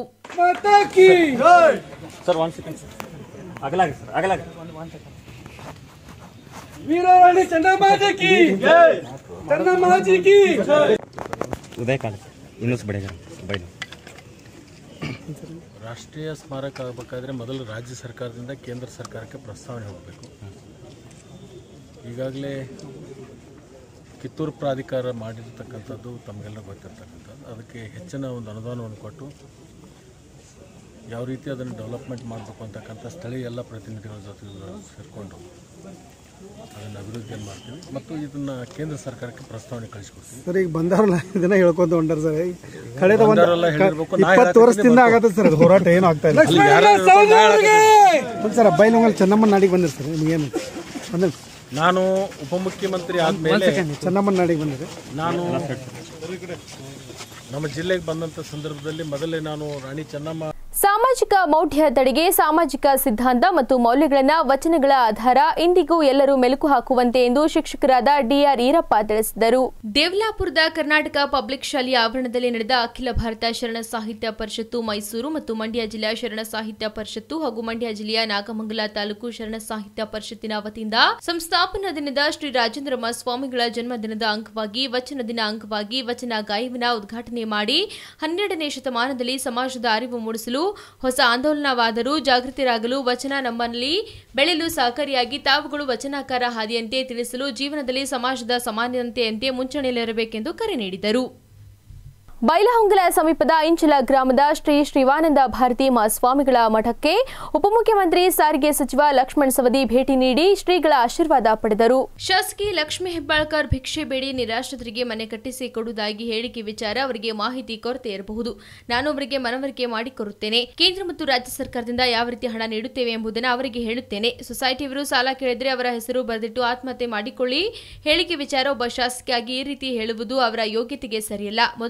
Speaker 10: ವೀರವಾಣಿ ಚೆನ್ನಮ್ಮಾಜಿ ಕಿ ಚೆನ್ನಮ್ಮಾಜಿ ಕಿ
Speaker 11: ರಾಷ್ಟ್ರೀಯ ಸ್ಮಾರಕ ಆಗಬೇಕಾದ್ರೆ ಮೊದಲು ರಾಜ್ಯ ಸರ್ಕಾರದಿಂದ ಕೇಂದ್ರ ಸರ್ಕಾರಕ್ಕೆ ಪ್ರಸ್ತಾವನೆ ಹೋಗಬೇಕು ಈಗಾಗಲೇ ಕಿತ್ತೂರು ಪ್ರಾಧಿಕಾರ ಮಾಡಿರ್ತಕ್ಕಂಥದ್ದು ತಮಗೆಲ್ಲ ಗೊತ್ತಿರ್ತಕ್ಕಂಥದ್ದು ಅದಕ್ಕೆ ಹೆಚ್ಚಿನ ಒಂದು ಅನುದಾನವನ್ನು ಕೊಟ್ಟು ಯಾವ ರೀತಿ ಅದನ್ನು ಡೆವಲಪ್ಮೆಂಟ್ ಮಾಡಬೇಕು ಅಂತಕ್ಕಂಥ ಸ್ಥಳೀಯ ಎಲ್ಲ ಪ್ರತಿನಿಧಿಗಳ ಜೊತೆ ಸೇರಿಕೊಂಡು ಅದನ್ನು ಅಭಿವೃದ್ಧಿಯನ್ನು ಮಾಡ್ತೀವಿ ಮತ್ತು ಇದನ್ನು ಕೇಂದ್ರ ಸರ್ಕಾರಕ್ಕೆ ಪ್ರಸ್ತಾವನೆ ಕಳಿಸ್ಕೊಡ್ತೀವಿ
Speaker 12: ಸರ್ ಈಗ ಬಂದವರಲ್ಲ ಇದನ್ನ ಹೇಳ್ಕೊಂತ ಹೊಂಟಾರ ಸರ್ ಈಗ ಕಳೆದ ಒಂದು
Speaker 11: ಬಂದವರೆಲ್ಲ ಹೇಳಿರ್ಬೇಕು, ನಾ
Speaker 12: ಇಪ್ಪತ್ತು
Speaker 11: ಹೇಳಕತ್ತೀನಿ
Speaker 12: ವರ್ಷದಿಂದ ಆಗತ್ತೆ ಸರ್ ಅದು ಹೋರಾಟ ಏನು ಆಗ್ತಾ ಇಲ್ಲ
Speaker 11: ಅಲ್ಲಿ ಯಾರು ಹೇಳ್ಬೇಕು, ನಾ ಹೇಳಕತ್ತೀನಿ.
Speaker 12: ಸರ್ ಬೈಲೊಂಗಲ್ ಚೆನ್ನಮ್ಮನ ನಾಡಿಗೆ ಬಂದಿರಿ ಸರ್ ನಿಮಗೇನು ಬಂದ
Speaker 11: ನಾನು ಉಪಮುಖ್ಯಮಂತ್ರಿ ಆದಮೇಲೆ
Speaker 12: ಚೆನ್ನಮ್ಮನ ನಾಡಿಗೆ ಬಂದಿರಿ
Speaker 11: ನಾನು ನಮ್ಮ ಜಿಲ್ಲೆಗೆ ಬಂದಂಥ ಸಂದರ್ಭದಲ್ಲಿ ಮೊದಲೇ ನಾನು ರಾಣಿ ಚೆನ್ನಮ್ಮ
Speaker 1: ಸಾಮಾಜಿಕ ಮೌಢ್ಯ ತಡೆಗೆ ಸಾಮಾಜಿಕ ಸಿದ್ಧಾಂತ ಮತ್ತು ಮೌಲ್ಯಗಳನ್ನ ವಚನಗಳ ಆಧಾರ ಇಂದಿಗೂ ಎಲ್ಲರೂ ಮೆಲುಕು ಹಾಕುವಂತೆ ಎಂದು ಶಿಕ್ಷಕರಾದ ಡಿಆರ್ ಈರಪ್ಪ ತಿಳಿಸಿದರು ದೇವಲಾಪುರದ ಕರ್ನಾಟಕ ಪಬ್ಲಿಕ್ ಶಾಲೆಯ ಆವರಣದಲ್ಲಿ ನಡೆದ ಅಖಿಲ ಭಾರತ ಶರಣ ಸಾಹಿತ್ಯ ಪರಿಷತ್ತು ಮೈಸೂರು ಮತ್ತು ಮಂಡ್ಯ ಜಿಲ್ಲಾ ಶರಣ ಸಾಹಿತ್ಯ ಪರಿಷತ್ತು ಹಾಗೂ ಮಂಡ್ಯ ಜಿಲ್ಲೆಯ ನಾಗಮಂಗಲ ತಾಲೂಕು ಶರಣ ಸಾಹಿತ್ಯ ಪರಿಷತ್ತಿನ ವತಿಯಿಂದ ಸಂಸ್ಥಾಪನಾ ದಿನದ ಶ್ರೀ ರಾಜೇಂದ್ರಮ ಸ್ವಾಮಿಗಳ ಜನ್ಮದಿನದ ಅಂಗವಾಗಿ ವಚನ ದಿನ ಅಂಗವಾಗಿ ವಚನ ಗಾಯನ ಉದ್ಘಾಟನೆ ಮಾಡಿ ಹನ್ನೆರಡನೇ ಶತಮಾನದಲ್ಲಿ ಸಮಾಜದ ಅರಿವು ಮೂಡಿಸಲು ಹೊಸ ಆಂದೋಲನವಾದರೂ ಜಾಗೃತರಾಗಲು ವಚನ ನಮ್ಮಲ್ಲಿ ಬೆಳೆಯಲು ಸಹಕಾರಿಯಾಗಿ ತಾವುಗಳು ವಚನಾಕಾರ ಹಾದಿಯಂತೆ ತಿಳಿಸಲು ಜೀವನದಲ್ಲಿ ಸಮಾಜದ ಸಮಾನತೆಯಂತೆ ಮುಂಚೂಣಿಯಲ್ಲಿರಬೇಕೆಂದು ಕರೆ ನೀಡಿದರು ಬೈಲಹೊಂಗಲ ಸಮೀಪದ ಇಂಚಲ ಗ್ರಾಮದ ಶ್ರೀ ಶ್ರೀವಾನಂದ ಭಾರತಿ ಮಹಾಸ್ವಾಮಿಗಳ ಮಠಕ್ಕೆ ಉಪಮುಖ್ಯಮಂತ್ರಿ ಸಾರಿಗೆ ಸಚಿವ ಲಕ್ಷ್ಮಣ್ ಸವದಿ ಭೇಟಿ ನೀಡಿ ಶ್ರೀಗಳ ಆಶೀರ್ವಾದ ಪಡೆದರು ಶಾಸಕಿ ಲಕ್ಷ್ಮೀ ಹೆಬ್ಬಾಳ್ಕರ್ ಭಿಕ್ಷೆ ಬೇಡಿ ನಿರಾಶ್ರಿತರಿಗೆ ಮನೆ ಕಟ್ಟಿಸಿ ಕೊಡುವುದಾಗಿ ಹೇಳಿಕೆ ವಿಚಾರ ಅವರಿಗೆ ಮಾಹಿತಿ ಕೊರತೆ ಇರಬಹುದು ನಾನು ಅವರಿಗೆ ಮನವರಿಕೆ ಮಾಡಿಕೊಡುತ್ತೇನೆ ಕೇಂದ್ರ ಮತ್ತು ರಾಜ್ಯ ಸರ್ಕಾರದಿಂದ ಯಾವ ರೀತಿ ಹಣ ನೀಡುತ್ತೇವೆ ಎಂಬುದನ್ನು ಅವರಿಗೆ ಹೇಳುತ್ತೇನೆ ಸೊಸೈಟಿಯವರು ಸಾಲ ಕೇಳಿದ್ರೆ ಅವರ ಹೆಸರು ಬರೆದಿಟ್ಟು ಆತ್ಮಹತ್ಯೆ ಮಾಡಿಕೊಳ್ಳಿ ಹೇಳಿಕೆ ವಿಚಾರ ಒಬ್ಬ ಶಾಸಕಿಯಾಗಿ ಈ ರೀತಿ ಹೇಳುವುದು ಅವರ ಯೋಗ್ಯತೆಗೆ ಸರಿಯಲ್ಲ ಮೊದಲ ಬಾರಿ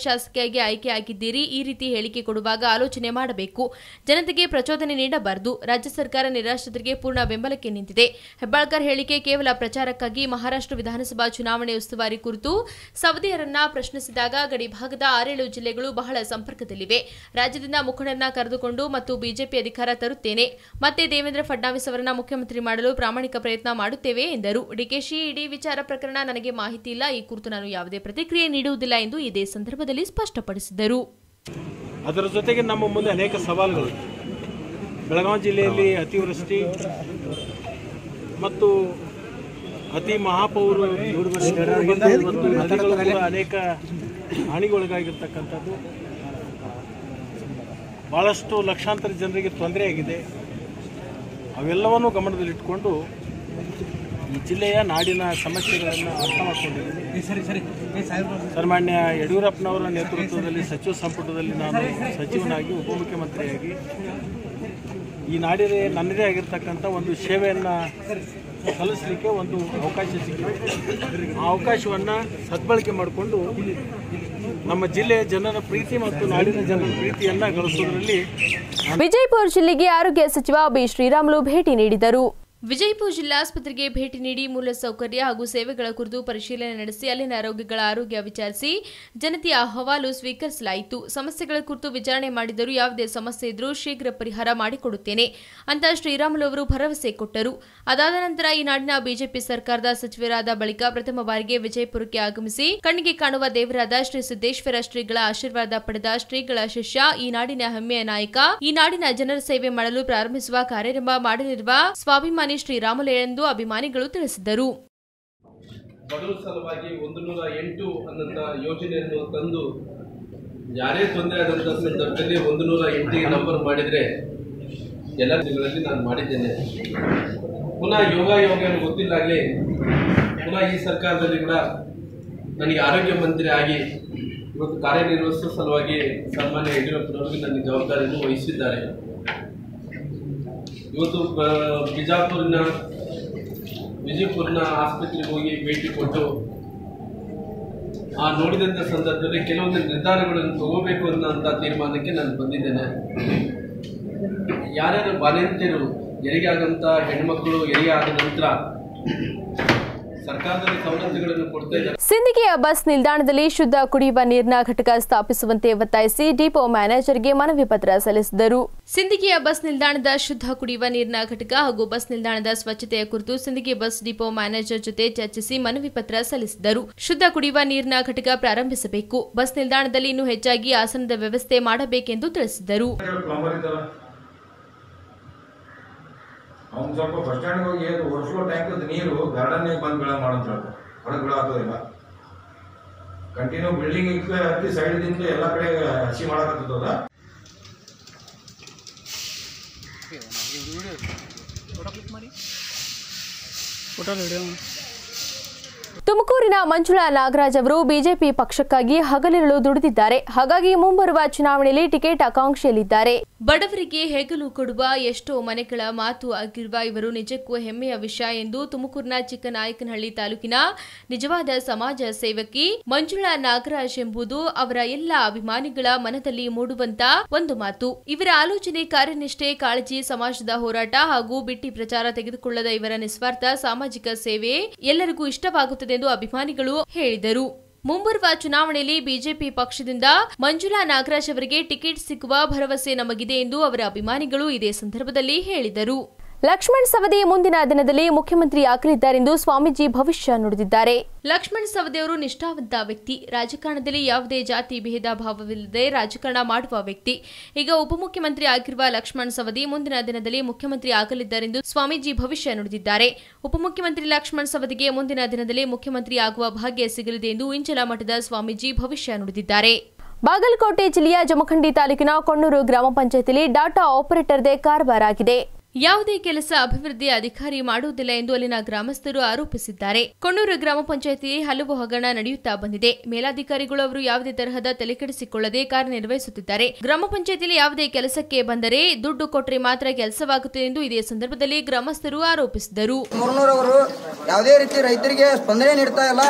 Speaker 1: ಶಾಸಕಿಯಾಗಿ ಆಯ್ಕೆಯಾಗಿದ್ದೀರಿ ಈ ರೀತಿ ಹೇಳಿಕೆ ಕೊಡುವಾಗ ಆಲೋಚನೆ ಮಾಡಬೇಕು ಜನತೆಗೆ ಪ್ರಚೋದನೆ ನೀಡಬಾರದು ರಾಜ್ಯ ಸರ್ಕಾರ ನಿರಾಶ್ರಿತರಿಗೆ ಪೂರ್ಣ ಬೆಂಬಲಕ್ಕೆ ನಿಂತಿದೆ ಹೆಬ್ಬಾಳ್ಕರ್ ಹೇಳಿಕೆ ಕೇವಲ ಪ್ರಚಾರಕ್ಕಾಗಿ ಮಹಾರಾಷ್ಟ್ರ ವಿಧಾನಸಭಾ ಚುನಾವಣೆ ಉಸ್ತುವಾರಿ ಕುರಿತು ಸವದಿಯರನ್ನ ಪ್ರಶ್ನಿಸಿದಾಗ ಗಡಿಭಾಗದ ಆರೇಳು ಜಿಲ್ಲೆಗಳು ಬಹಳ ಸಂಪರ್ಕದಲ್ಲಿವೆ ರಾಜ್ಯದಿಂದ ಮುಖಂಡರನ್ನ ಕರೆದುಕೊಂಡು ಮತ್ತು ಬಿಜೆಪಿ ಅಧಿಕಾರ ತರುತ್ತೇನೆ ಮತ್ತೆ ದೇವೇಂದ್ರ ಫಡ್ನವೀಸ್ ಅವರನ್ನ ಮುಖ್ಯಮಂತ್ರಿ ಮಾಡಲು ಪ್ರಾಮಾಣಿಕ ಪ್ರಯತ್ನ ಮಾಡುತ್ತೇವೆ ಎಂದರು ಡಿಕೆಶಿ ಇಡೀ ವಿಚಾರ ಪ್ರಕರಣ ನನಗೆ ಮಾಹಿತಿ ಇಲ್ಲ ಈ ಕುರಿತು ನಾನು ಯಾವುದೇ ಪ್ರತಿಕ್ರಿಯೆ ನೀಡುವುದಿಲ್ಲ ಎಂದು ಇದೇ ಸಂದರ್ಭದಲ್ಲಿ ಸ್ಪಷ್ಟಪಡಿಸಿದರು
Speaker 11: ಅದರ ಜೊತೆಗೆ ನಮ್ಮ ಮುಂದೆ ಅನೇಕ ಸವಾಲುಗಳು ಬೆಳಗಾವಿ ಜಿಲ್ಲೆಯಲ್ಲಿ ಅತಿವೃಷ್ಟಿ ಮತ್ತು ಅತಿ ಮಹಾಪೌರು ಮತ್ತು ನದಿಗಳು ಕೂಡ ಅನೇಕ ಹಾನಿಗೊಳಗಾಗಿರ್ತಕ್ಕಂಥದ್ದು ಭಾಳಷ್ಟು ಲಕ್ಷಾಂತರ ಜನರಿಗೆ ತೊಂದರೆ ಆಗಿದೆ ಅವೆಲ್ಲವನ್ನು ಗಮನದಲ್ಲಿಟ್ಟುಕೊಂಡು ಈ ಜಿಲ್ಲೆಯ ನಾಡಿನ ಸಮಸ್ಯೆಗಳನ್ನು ಅರ್ಥ ಮಾಡಿಕೊಂಡಿದ್ದೀನಿ ಸನ್ಮಾನ್ಯ ಯಡಿಯೂರಪ್ಪನವರ ನೇತೃತ್ವದಲ್ಲಿ ಸಚಿವ ಸಂಪುಟದಲ್ಲಿ ನಾನು ಸಚಿವನಾಗಿ ಉಪಮುಖ್ಯಮಂತ್ರಿಯಾಗಿ ಈ ನಾಡಿಗೆ ನನ್ನದೇ ಆಗಿರ್ತಕ್ಕಂಥ ಒಂದು ಸೇವೆಯನ್ನು ಸಲ್ಲಿಸಲಿಕ್ಕೆ ಒಂದು ಅವಕಾಶ ಸಿಕ್ಕಿದೆ ಆ ಅವಕಾಶವನ್ನು ಸದ್ಬಳಕೆ ಮಾಡಿಕೊಂಡು ನಮ್ಮ ಜಿಲ್ಲೆಯ ಜನರ ಪ್ರೀತಿ ಮತ್ತು ನಾಡಿನ ಜನರ ಪ್ರೀತಿಯನ್ನು ಗಳಿಸೋದ್ರಲ್ಲಿ
Speaker 1: ವಿಜಯಪುರ ಜಿಲ್ಲೆಗೆ ಆರೋಗ್ಯ ಸಚಿವ ಬಿ ಶ್ರೀರಾಮುಲು ಭೇಟಿ ನೀಡಿದರು ವಿಜಯಪುರ ಜಿಲ್ಲಾಸ್ಪತ್ರೆಗೆ ಭೇಟಿ ನೀಡಿ ಮೂಲಸೌಕರ್ಯ ಹಾಗೂ ಸೇವೆಗಳ ಕುರಿತು ಪರಿಶೀಲನೆ ನಡೆಸಿ ಅಲ್ಲಿನ ರೋಗಿಗಳ ಆರೋಗ್ಯ ವಿಚಾರಿಸಿ ಜನತೆಯ ಅಹವಾಲು ಸ್ವೀಕರಿಸಲಾಯಿತು ಸಮಸ್ಯೆಗಳ ಕುರಿತು ವಿಚಾರಣೆ ಮಾಡಿದರೂ ಯಾವುದೇ ಸಮಸ್ಯೆ ಇದ್ರೂ ಶೀಘ್ರ ಪರಿಹಾರ ಮಾಡಿಕೊಡುತ್ತೇನೆ ಅಂತ ಶ್ರೀರಾಮುಲು ಅವರು ಭರವಸೆ ಕೊಟ್ಟರು ಅದಾದ ನಂತರ ಈ ನಾಡಿನ ಬಿಜೆಪಿ ಸರ್ಕಾರದ ಸಚಿವರಾದ ಬಳಿಕ ಪ್ರಥಮ ಬಾರಿಗೆ ವಿಜಯಪುರಕ್ಕೆ ಆಗಮಿಸಿ ಕಣ್ಣಿಗೆ ಕಾಣುವ ದೇವರಾದ ಶ್ರೀ ಸಿದ್ದೇಶ್ವರ ಶ್ರೀಗಳ ಆಶೀರ್ವಾದ ಪಡೆದ ಶ್ರೀಗಳ ಶಿಷ್ಯ ಈ ನಾಡಿನ ಹೆಮ್ಮೆಯ ನಾಯಕ ಈ ನಾಡಿನ ಜನರ ಸೇವೆ ಮಾಡಲು ಪ್ರಾರಂಭಿಸುವ ಕಾರ್ಯಾರಂಭ ಮಾಡಲಿರುವ ಸ್ವಾಭಿಮಾನಿ ಶ್ರೀರಾಮುಲು ಎಂದು ಅಭಿಮಾನಿಗಳು ತಿಳಿಸಿದರು
Speaker 13: ಬಡವರ ಸಲುವಾಗಿ ಒಂದು ನೂರ ಎಂಟು ಅನ್ನಂತ ಯೋಜನೆಯನ್ನು ತಂದು ಯಾರೇ ತೊಂದರೆ ಆದಂಥ ಸಂದರ್ಭದಲ್ಲಿ ಒಂದು ನೂರ ಎಂಟಿಗೆ ನಂಬರ್ ಮಾಡಿದರೆ ಎಲ್ಲ ದಿನಗಳಲ್ಲಿ ನಾನು ಮಾಡಿದ್ದೇನೆ ಪುನಃ ಯೋಗ ಯೋಗ ಏನು ಗೊತ್ತಿಲ್ಲಾಗಲಿ ಪುನಃ ಈ ಸರ್ಕಾರದಲ್ಲಿ ಕೂಡ ನನಗೆ ಆರೋಗ್ಯ ಮಂತ್ರಿ ಆಗಿ ಇವತ್ತು ಕಾರ್ಯನಿರ್ವಹಿಸುವ ಸಲುವಾಗಿ ಸನ್ಮಾನ್ಯ ಯಡಿಯೂರಪ್ಪನವರಿಗೆ ನನಗೆ ಜವಾಬ್ದಾರಿಯನ್ನು ವಹಿಸಿದ್ದಾರೆ ಇವತ್ತು ಬ- ಬಿಜಾಪುರಿನ ವಿಜಯಪುರನ ಆಸ್ಪತ್ರೆಗೆ ಹೋಗಿ ಭೇಟಿ ಕೊಟ್ಟು ಆ ನೋಡಿದಂಥ ಸಂದರ್ಭದಲ್ಲಿ ಕೆಲವೊಂದು ನಿರ್ಧಾರಗಳನ್ನು ತಗೋಬೇಕು ಅನ್ನೋಂಥ ತೀರ್ಮಾನಕ್ಕೆ ನಾನು ಬಂದಿದ್ದೇನೆ ಯಾರ್ಯಾರು ಬಾಣಂತಿಯರು ಹೆರಿಗೆ ಆದಂಥ ಹೆಣ್ಮಕ್ಳು ಹೆರಿಗೆ ಆದ ನಂತರ ಸರ್ಕಾರದಲ್ಲಿ ಸವಲತ್ತುಗಳನ್ನು ಕೊಡ್ತಾ ಇದ್ದಾರೆ
Speaker 1: ಸಿಂದಗಿಯ ಬಸ್ ನಿಲ್ದಾಣದಲ್ಲಿ ಶುದ್ಧ ಕುಡಿಯುವ ನೀರಿನ ಘಟಕ ಸ್ಥಾಪಿಸುವಂತೆ ಒತ್ತಾಯಿಸಿ ಡಿಪೋ ಮ್ಯಾನೇಜರ್ಗೆ ಮನವಿ ಪತ್ರ ಸಲ್ಲಿಸಿದರು ಸಿಂದಗಿಯ ಬಸ್ ನಿಲ್ದಾಣದ ಶುದ್ಧ ಕುಡಿಯುವ ನೀರಿನ ಘಟಕ ಹಾಗೂ ಬಸ್ ನಿಲ್ದಾಣದ ಸ್ವಚ್ಛತೆಯ ಕುರಿತು ಸಿಂದಗಿ ಬಸ್ ಡಿಪೋ ಮ್ಯಾನೇಜರ್ ಜೊತೆ ಚರ್ಚಿಸಿ ಮನವಿ ಪತ್ರ ಸಲ್ಲಿಸಿದರು ಶುದ್ಧ ಕುಡಿಯುವ ನೀರಿನ ಘಟಕ ಪ್ರಾರಂಭಿಸಬೇಕು ಬಸ್ ನಿಲ್ದಾಣದಲ್ಲಿ ಇನ್ನೂ ಹೆಚ್ಚಾಗಿ ಆಸನದ ವ್ಯವಸ್ಥೆ ಮಾಡಬೇಕೆಂದು ತಿಳಿಸಿದರು
Speaker 14: ಪ್ಲಂಬರ್ ಇದ್ದಾರ ಅವ್ನು ಸ್ವಲ್ಪ ಬಸ್ ಸ್ಟ್ಯಾಂಡ್ ಹೋಗಿ ಅದು ಓವರ್ಫ್ಲೋ ಟ್ಯಾಂಕ್ ನೀರು ಗಾರ್ಡನ್ ಬಂದ್ ಬೀಳ ಮಾಡಂತ ಹೊರಗೆ ಬೀಳಾಗ್ತದಿಲ್ಲ ಕಂಟಿನ್ಯೂ ಬಿಲ್ಡಿಂಗ್ ಹತ್ತಿ ಸೈಡ್ದಿಂದ ಎಲ್ಲ ಕಡೆ ಹಸಿ ಮಾಡಕತ್ತದ
Speaker 1: ತುಮಕೂರಿನ ಮಂಜುಳಾ ನಾಗರಾಜ್ ಅವರು ಬಿಜೆಪಿ ಪಕ್ಷಕ್ಕಾಗಿ ಹಗಲಿರುಳು ದುಡಿದಿದ್ದಾರೆ ಹಾಗಾಗಿ ಮುಂಬರುವ ಚುನಾವಣೆಯಲ್ಲಿ ಟಿಕೆಟ್ ಆಕಾಂಕ್ಷೆಯಲ್ಲಿದ್ದಾರೆ ಬಡವರಿಗೆ ಹೆಗಲು ಕೊಡುವ ಎಷ್ಟೋ ಮನೆಗಳ ಮಾತು ಆಗಿರುವ ಇವರು ನಿಜಕ್ಕೂ ಹೆಮ್ಮೆಯ ವಿಷಯ ಎಂದು ತುಮಕೂರಿನ ಚಿಕ್ಕನಾಯಕನಹಳ್ಳಿ ತಾಲೂಕಿನ ನಿಜವಾದ ಸಮಾಜ ಸೇವಕಿ ಮಂಜುಳಾ ನಾಗರಾಜ್ ಎಂಬುದು ಅವರ ಎಲ್ಲ ಅಭಿಮಾನಿಗಳ ಮನದಲ್ಲಿ ಮೂಡುವಂತ ಒಂದು ಮಾತು ಇವರ ಆಲೋಚನೆ ಕಾರ್ಯನಿಷ್ಠೆ ಕಾಳಜಿ ಸಮಾಜದ ಹೋರಾಟ ಹಾಗೂ ಬಿಟ್ಟಿ ಪ್ರಚಾರ ತೆಗೆದುಕೊಳ್ಳದ ಇವರ ನಿಸ್ವಾರ್ಥ ಸಾಮಾಜಿಕ ಸೇವೆ ಎಲ್ಲರಿಗೂ ಇಷ್ಟವಾಗುತ್ತದೆ ಎಂದು ಅಭಿಮಾನಿಗಳು ಹೇಳಿದರು ಮುಂಬರುವ ಚುನಾವಣೆಯಲ್ಲಿ ಬಿಜೆಪಿ ಪಕ್ಷದಿಂದ ಮಂಜುಳಾ ನಾಗರಾಜ್ ಅವರಿಗೆ ಟಿಕೆಟ್ ಸಿಗುವ ಭರವಸೆ ನಮಗಿದೆ ಎಂದು ಅವರ ಅಭಿಮಾನಿಗಳು ಇದೇ ಸಂದರ್ಭದಲ್ಲಿ ಹೇಳಿದರು ಲಕ್ಷ್ಮಣ್ ಸವದಿ ಮುಂದಿನ ದಿನದಲ್ಲಿ ಮುಖ್ಯಮಂತ್ರಿ ಆಗಲಿದ್ದಾರೆಂದು ಸ್ವಾಮೀಜಿ ಭವಿಷ್ಯ ನುಡಿದಿದ್ದಾರೆ ಲಕ್ಷ್ಮಣ್ ಸವದಿ ಅವರು ನಿಷ್ಠಾವಂತ ವ್ಯಕ್ತಿ ರಾಜಕಾರಣದಲ್ಲಿ ಯಾವುದೇ ಜಾತಿ ಭೇದ ಭಾವವಿಲ್ಲದೆ ರಾಜಕಾರಣ ಮಾಡುವ ವ್ಯಕ್ತಿ ಈಗ ಉಪಮುಖ್ಯಮಂತ್ರಿ ಆಗಿರುವ ಲಕ್ಷ್ಮಣ್ ಸವದಿ ಮುಂದಿನ ದಿನದಲ್ಲಿ ಮುಖ್ಯಮಂತ್ರಿ ಆಗಲಿದ್ದಾರೆಂದು ಸ್ವಾಮೀಜಿ ಭವಿಷ್ಯ ನುಡಿದಿದ್ದಾರೆ ಉಪಮುಖ್ಯಮಂತ್ರಿ ಲಕ್ಷ್ಮಣ್ ಸವದಿಗೆ ಮುಂದಿನ ದಿನದಲ್ಲಿ ಮುಖ್ಯಮಂತ್ರಿ ಆಗುವ ಭಾಗ್ಯ ಸಿಗಲಿದೆ ಎಂದು ಇಂಚಲ ಮಠದ ಸ್ವಾಮೀಜಿ ಭವಿಷ್ಯ ನುಡಿದಿದ್ದಾರೆ ಬಾಗಲಕೋಟೆ ಜಿಲ್ಲೆಯ ಜಮಖಂಡಿ ತಾಲೂಕಿನ ಕೊಣ್ಣೂರು ಗ್ರಾಮ ಪಂಚಾಯತಿಯಲ್ಲಿ ಡಾಟಾ ಆಪರೇಟರ್ದೇ ಕಾರವಾರ ಆಗಿದೆ ಯಾವುದೇ ಕೆಲಸ ಅಭಿವೃದ್ಧಿ ಅಧಿಕಾರಿ ಮಾಡುವುದಿಲ್ಲ ಎಂದು ಅಲ್ಲಿನ ಗ್ರಾಮಸ್ಥರು ಆರೋಪಿಸಿದ್ದಾರೆ ಕೊಣ್ಣೂರು ಗ್ರಾಮ ಪಂಚಾಯತಿಯಲ್ಲಿ ಹಲವು ಹಗರಣ ನಡೆಯುತ್ತಾ ಬಂದಿದೆ ಮೇಲಾಧಿಕಾರಿಗಳು ಅವರು ಯಾವುದೇ ತರಹದ ತಲೆಕೆಡಿಸಿಕೊಳ್ಳದೆ ಕಾರ್ಯನಿರ್ವಹಿಸುತ್ತಿದ್ದಾರೆ ಗ್ರಾಮ ಪಂಚಾಯತಿಯಲ್ಲಿ ಯಾವುದೇ ಕೆಲಸಕ್ಕೆ ಬಂದರೆ ದುಡ್ಡು ಕೊಟ್ಟರೆ ಮಾತ್ರ ಕೆಲಸವಾಗುತ್ತದೆ ಎಂದು ಇದೇ ಸಂದರ್ಭದಲ್ಲಿ ಗ್ರಾಮಸ್ಥರು ಆರೋಪಿಸಿದರು
Speaker 15: ಮುರ್ನೂರವರು ಯಾವುದೇ ರೀತಿ ರೈತರಿಗೆ ಸ್ಪಂದನೆ ನೀಡ್ತಾ ಇಲ್ಲ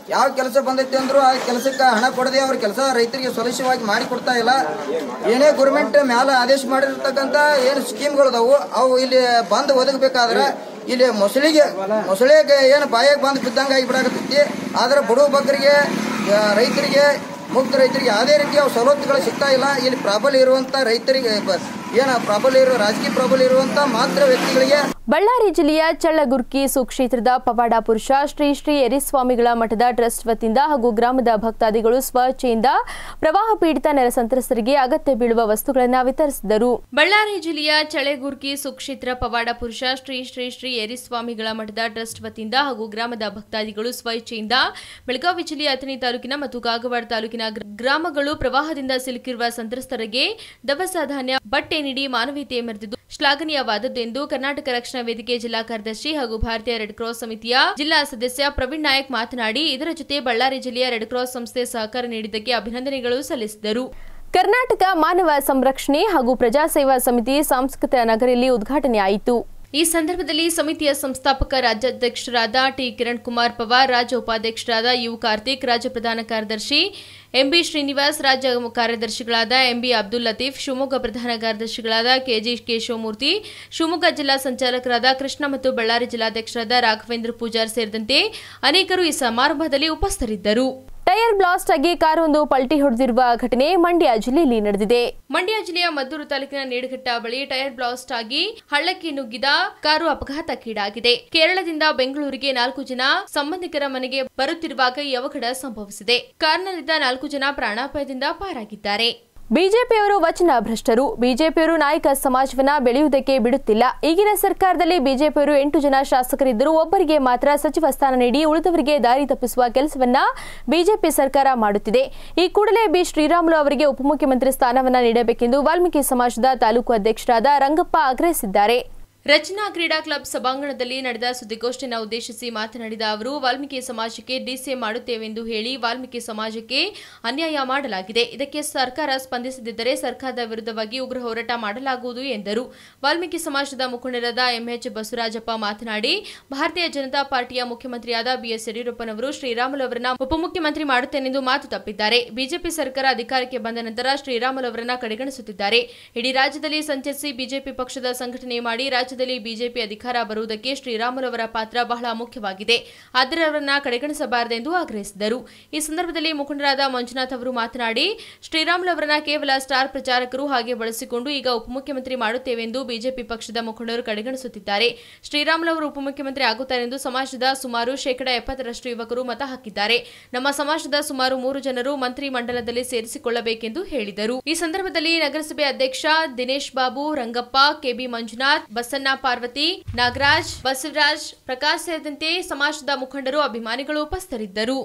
Speaker 15: ಯಾವ ಕೆಲಸ ಬಂದೈತಿ ಅಂದ್ರು ಆ ಕೆಲಸಕ್ಕೆ ಹಣ ಕೊಡದೆ ಅವ್ರ ಕೆಲಸ ರೈತರಿಗೆ ಸೊಲ್ಯೂಷವಾಗಿ ಮಾಡಿ ಕೊಡ್ತಾ ಇಲ್ಲ ಏನೇ ಗೌರ್ಮೆಂಟ್ ಮ್ಯಾಲ ಆದೇಶ ಮಾಡಿರ್ತಕ್ಕಂಥ ಏನು ಸ್ಕೀಮ್ಗಳು ಅದಾವು ಅವು ಇಲ್ಲಿ ಬಂದ್ ಒದಗಬೇಕಾದ್ರೆ ಇಲ್ಲಿ ಮೊಸಳಿಗೆ ಮೊಸಳೆಗೆ ಏನು ಬಾಯಾಗ ಬಂದು ಬಿದ್ದಂಗೆ ಆಗಿ ಬಿಡಾಕತ್ತೈತಿ ಆದ್ರೆ ಬಡ ಬಗ್ಗರಿಗೆ ಆ, ರೈತರಿಗೆ ಮುಗ್ಧ ರೈತರಿಗೆ ಯಾವುದೇ ರೀತಿಯ ಸವಲತ್ತುಗಳು ಸಿಗ್ತಾ ಇಲ್ಲ ಇಲ್ಲಿ ಪ್ರಾಬಲ್ಯ ಇರುವಂತ ರೈತರಿಗೆ ಬ- ಏನು ಪ್ರಾಬಲ್ಯ ಇರುವ ರಾಜಕೀಯ ಪ್ರಾಬಲ್ಯ ಇರುವಂತ ಮಾತ್ರ ವ್ಯಕ್ತಿಗಳಿಗೆ
Speaker 1: ಬಳ್ಳಾರಿ ಜಿಲ್ಲೆಯ ಚಳ್ಳಗುರ್ಕಿ ಸುಕ್ಷೇತ್ರದ ಪವಾಡ ಪುರುಷ ಶ್ರೀ ಶ್ರೀ ಎರಿಸ್ವಾಮಿಗಳ ಮಠದ ಟ್ರಸ್ಟ್ ವತಿಯಿಂದ ಹಾಗೂ ಗ್ರಾಮದ ಭಕ್ತಾದಿಗಳು ಸ್ವಚ್ಛೆಯಿಂದ ಪ್ರವಾಹ ಪೀಡಿತ ನೆರೆ ಸಂತ್ರಸ್ತರಿಗೆ ಅಗತ್ಯ ಬೀಳುವ ವಸ್ತುಗಳನ್ನು ವಿತರಿಸಿದರು ಬಳ್ಳಾರಿ ಜಿಲ್ಲೆಯ ಚಳೆಗುರ್ಕಿ ಸುಕ್ಷೇತ್ರ ಪವಾಡ ಪುರುಷ ಶ್ರೀ ಶ್ರೀ ಶ್ರೀ ಎರಿಸ್ವಾಮಿಗಳ ಮಠದ ಟ್ರಸ್ಟ್ ವತಿಯಿಂದ ಹಾಗೂ ಗ್ರಾಮದ ಭಕ್ತಾದಿಗಳು ಸ್ವಇಚ್ಛೆಯಿಂದ ಬೆಳಗಾವಿ ಜಿಲ್ಲೆಯ ಅಥಣಿ ತಾಲೂಕಿನ ಮತ್ತು ಕಾಗವಾಡ ತಾಲೂಕಿನ ಗ್ರ- ಗ್ರಾಮಗಳು ಪ್ರವಾಹದಿಂದ ಸಿಲುಕಿರುವ ಸಂತ್ರಸ್ತರಿಗೆ ದವಸ ಧಾನ್ಯ ಬಟ್ಟೆ ನೀಡಿ ಮಾನವೀಯತೆ ಮೆರೆದಿದ್ದು ಶ್ಲಾಘನೀಯವಾದದ್ದು ಎಂದು ಕರ್ನಾಟಕ ರಕ್ಷಣಾ ವೇದಿಕೆ ಜಿಲ್ಲಾ ಕಾರ್ಯದರ್ಶಿ ಹಾಗೂ ಭಾರತೀಯ ರೆಡ್ ಕ್ರಾಸ್ ಸಮಿತಿಯ ಜಿಲ್ಲಾ ಸದಸ್ಯ ಪ್ರವೀಣ್ ನಾಯಕ್ ಮಾತನಾಡಿ ಇದರ ಜೊತೆ ಬಳ್ಳಾರಿ ಜಿಲ್ಲೆಯ ರೆಡ್ ಕ್ರಾಸ್ ಸಂಸ್ಥೆ ಸಹಕಾರ ನೀಡಿದ್ದಕ್ಕೆ ಅಭಿನಂದನೆಗಳು ಸಲ್ಲಿಸಿದರು ಕರ್ನಾಟಕ ಮಾನವ ಸಂರಕ್ಷಣೆ ಹಾಗೂ ಪ್ರಜಾಸೇವಾ ಸಮಿತಿ ಸಾಂಸ್ಕೃತಿಕ ನಗರಿಯಲ್ಲಿ ಉದ್ಘಾಟನೆ ಆಯಿತು ಈ ಸಂದರ್ಭದಲ್ಲಿ ಸಮಿತಿಯ ಸಂಸ್ಥಾಪಕ ರಾಜ್ಯಾಧ್ಯಕ್ಷರಾದ ಟಿ ಕಿರಣ್ ಕುಮಾರ್ ಪವಾರ್ ರಾಜ್ಯ ಉಪಾಧ್ಯಕ್ಷರಾದ ಯು ಕಾರ್ತಿಕ್ ರಾಜ್ಯ ಪ್ರಧಾನ ಕಾರ್ಯದರ್ಶಿ ಎಂಬಿ ಶ್ರೀನಿವಾಸ್ ರಾಜ್ಯ ಕಾರ್ಯದರ್ಶಿಗಳಾದ ಎಂಬಿ ಅಬ್ದುಲ್ ಲತೀಫ್ ಶಿವಮೊಗ್ಗ ಪ್ರಧಾನ ಕಾರ್ಯದರ್ಶಿಗಳಾದ ಕೆಜಿ ಕೇಶವಮೂರ್ತಿ ಶಿವಮೊಗ್ಗ ಜಿಲ್ಲಾ ಸಂಚಾಲಕರಾದ ಕೃಷ್ಣ ಮತ್ತು ಬಳ್ಳಾರಿ ಜಿಲ್ಲಾಧ್ಯಕ್ಷರಾದ ರಾಘವೇಂದ್ರ ಪೂಜಾರ್ ಸೇರಿದಂತೆ ಅನೇಕರು ಈ ಸಮಾರಂಭದಲ್ಲಿ ಉಪಸ್ಥಿತರಿದ್ದರು ಟೈರ್ ಬ್ಲಾಸ್ಟ್ ಆಗಿ ಕಾರೊಂದು ಪಲ್ಟಿ ಹೊಡೆದಿರುವ ಘಟನೆ ಮಂಡ್ಯ ಜಿಲ್ಲೆಯಲ್ಲಿ ನಡೆದಿದೆ ಮಂಡ್ಯ ಜಿಲ್ಲೆಯ ಮದ್ದೂರು ತಾಲೂಕಿನ ನೇಡಘಟ್ಟ ಬಳಿ ಟೈರ್ ಬ್ಲಾಸ್ಟ್ ಆಗಿ ಹಳ್ಳಕ್ಕೆ ನುಗ್ಗಿದ ಕಾರು ಅಪಘಾತಕ್ಕೀಡಾಗಿದೆ ಕೇರಳದಿಂದ ಬೆಂಗಳೂರಿಗೆ ನಾಲ್ಕು ಜನ ಸಂಬಂಧಿಕರ ಮನೆಗೆ ಬರುತ್ತಿರುವಾಗ ಈ ಅವಘಡ ಸಂಭವಿಸಿದೆ ಕಾರ್ನಲ್ಲಿದ್ದ ನಾಲ್ಕು ಜನ ಪ್ರಾಣಾಪಾಯದಿಂದ ಪಾರಾಗಿದ್ದಾರೆ ಬಿಜೆಪಿಯವರು ವಚನ ಭ್ರಷ್ಟರು ಬಿಜೆಪಿಯವರು ನಾಯಕ ಸಮಾಜವನ್ನ ಬೆಳೆಯುವುದಕ್ಕೆ ಬಿಡುತ್ತಿಲ್ಲ ಈಗಿನ ಸರ್ಕಾರದಲ್ಲಿ ಬಿಜೆಪಿಯವರು ಎಂಟು ಜನ ಶಾಸಕರಿದ್ದರೂ ಒಬ್ಬರಿಗೆ ಮಾತ್ರ ಸಚಿವ ಸ್ಥಾನ ನೀಡಿ ಉಳಿದವರಿಗೆ ದಾರಿ ತಪ್ಪಿಸುವ ಕೆಲಸವನ್ನ ಬಿಜೆಪಿ ಸರ್ಕಾರ ಮಾಡುತ್ತಿದೆ ಈ ಕೂಡಲೇ ಬಿ ಶ್ರೀರಾಮುಲು ಅವರಿಗೆ ಉಪಮುಖ್ಯಮಂತ್ರಿ ಸ್ಥಾನವನ್ನ ನೀಡಬೇಕೆಂದು ವಾಲ್ಮೀಕಿ ಸಮಾಜದ ತಾಲೂಕು ಅಧ್ಯಕ್ಷರಾದ ರಂಗಪ್ಪ ಆಗ್ರಹಿಸಿದ್ದಾರೆ ರಚನಾ ಕ್ರೀಡಾ ಕ್ಲಬ್ ಸಭಾಂಗಣದಲ್ಲಿ ನಡೆದ ಸುದ್ದಿಗೋಷ್ಠಿಯನ್ನು ಉದ್ದೇಶಿಸಿ ಮಾತನಾಡಿದ ಅವರು ವಾಲ್ಮೀಕಿ ಸಮಾಜಕ್ಕೆ ಡಿಸಿಎಂ ಮಾಡುತ್ತೇವೆಂದು ಹೇಳಿ ವಾಲ್ಮೀಕಿ ಸಮಾಜಕ್ಕೆ ಅನ್ಯಾಯ ಮಾಡಲಾಗಿದೆ ಇದಕ್ಕೆ ಸರ್ಕಾರ ಸ್ಪಂದಿಸದಿದ್ದರೆ ಸರ್ಕಾರದ ವಿರುದ್ಧವಾಗಿ ಉಗ್ರ ಹೋರಾಟ ಮಾಡಲಾಗುವುದು ಎಂದರು ವಾಲ್ಮೀಕಿ ಸಮಾಜದ ಮುಖಂಡರಾದ ಎಂಎಚ್ ಬಸವರಾಜಪ್ಪ ಮಾತನಾಡಿ ಭಾರತೀಯ ಜನತಾ ಪಾರ್ಟಿಯ ಮುಖ್ಯಮಂತ್ರಿಯಾದ ಬಿಎಸ್ ಯಡಿಯೂರಪ್ಪನವರು ಶ್ರೀರಾಮುಲು ಅವರನ್ನ ಉಪಮುಖ್ಯಮಂತ್ರಿ ಮಾಡುತ್ತೇನೆಂದು ಮಾತು ತಪ್ಪಿದ್ದಾರೆ ಬಿಜೆಪಿ ಸರ್ಕಾರ ಅಧಿಕಾರಕ್ಕೆ ಬಂದ ನಂತರ ಶ್ರೀರಾಮುಲು ಅವರನ್ನ ಕಡೆಗಣಿಸುತ್ತಿದ್ದಾರೆ ಇಡೀ ರಾಜ್ಯದಲ್ಲಿ ಸಂಚರಿಸಿ ಬಿಜೆಪಿ ಪಕ್ಷದ ಸಂಘಟನೆ ಮಾಡಿ ರಾಜ್ಯದಲ್ಲಿ ಬಿಜೆಪಿ ಅಧಿಕಾರ ಬರುವುದಕ್ಕೆ ಶ್ರೀರಾಮುಲು ಅವರ ಪಾತ್ರ ಬಹಳ ಮುಖ್ಯವಾಗಿದೆ ಆದರೆ ಅವರನ್ನ ಕಡೆಗಣಿಸಬಾರದೆಂದು ಆಗ್ರಹಿಸಿದರು ಈ ಸಂದರ್ಭದಲ್ಲಿ ಮುಖಂಡರಾದ ಮಂಜುನಾಥ್ ಅವರು ಮಾತನಾಡಿ ಶ್ರೀರಾಮುಲು ಅವರನ್ನ ಕೇವಲ ಸ್ಟಾರ್ ಪ್ರಚಾರಕರು ಹಾಗೆ ಬಳಸಿಕೊಂಡು ಈಗ ಉಪಮುಖ್ಯಮಂತ್ರಿ ಮಾಡುತ್ತೇವೆಂದು ಬಿಜೆಪಿ ಪಕ್ಷದ ಮುಖಂಡರು ಕಡೆಗಣಿಸುತ್ತಿದ್ದಾರೆ ಶ್ರೀರಾಮುಲು ಅವರು ಉಪಮುಖ್ಯಮಂತ್ರಿ ಆಗುತ್ತಾರೆಂದು ಸಮಾಜದ ಸುಮಾರು ಶೇಕಡಾ ಎಪ್ಪತ್ತರಷ್ಟು ಯುವಕರು ಮತ ಹಾಕಿದ್ದಾರೆ ನಮ್ಮ ಸಮಾಜದ ಸುಮಾರು ಮೂರು ಜನರು ಮಂತ್ರಿ ಮಂಡಲದಲ್ಲಿ ಸೇರಿಸಿಕೊಳ್ಳಬೇಕೆಂದು ಹೇಳಿದರು ಈ ಸಂದರ್ಭದಲ್ಲಿ ನಗರಸಭೆ ಅಧ್ಯಕ್ಷ ದಿನೇಶ್ ಬಾಬು ರಂಗಪ್ಪ ಕೆಬಿ ಮಂಜುನಾಥ್ ಬಸಣ್ಣ ಪಾರ್ವತಿ ನಾಗರಾಜ್ ಬಸವರಾಜ್ ಪ್ರಕಾಶ್ ಸೇರಿದಂತೆ ಸಮಾಜದ ಮುಖಂಡರು ಅಭಿಮಾನಿಗಳು ಉಪಸ್ಥಿತರಿದ್ದರು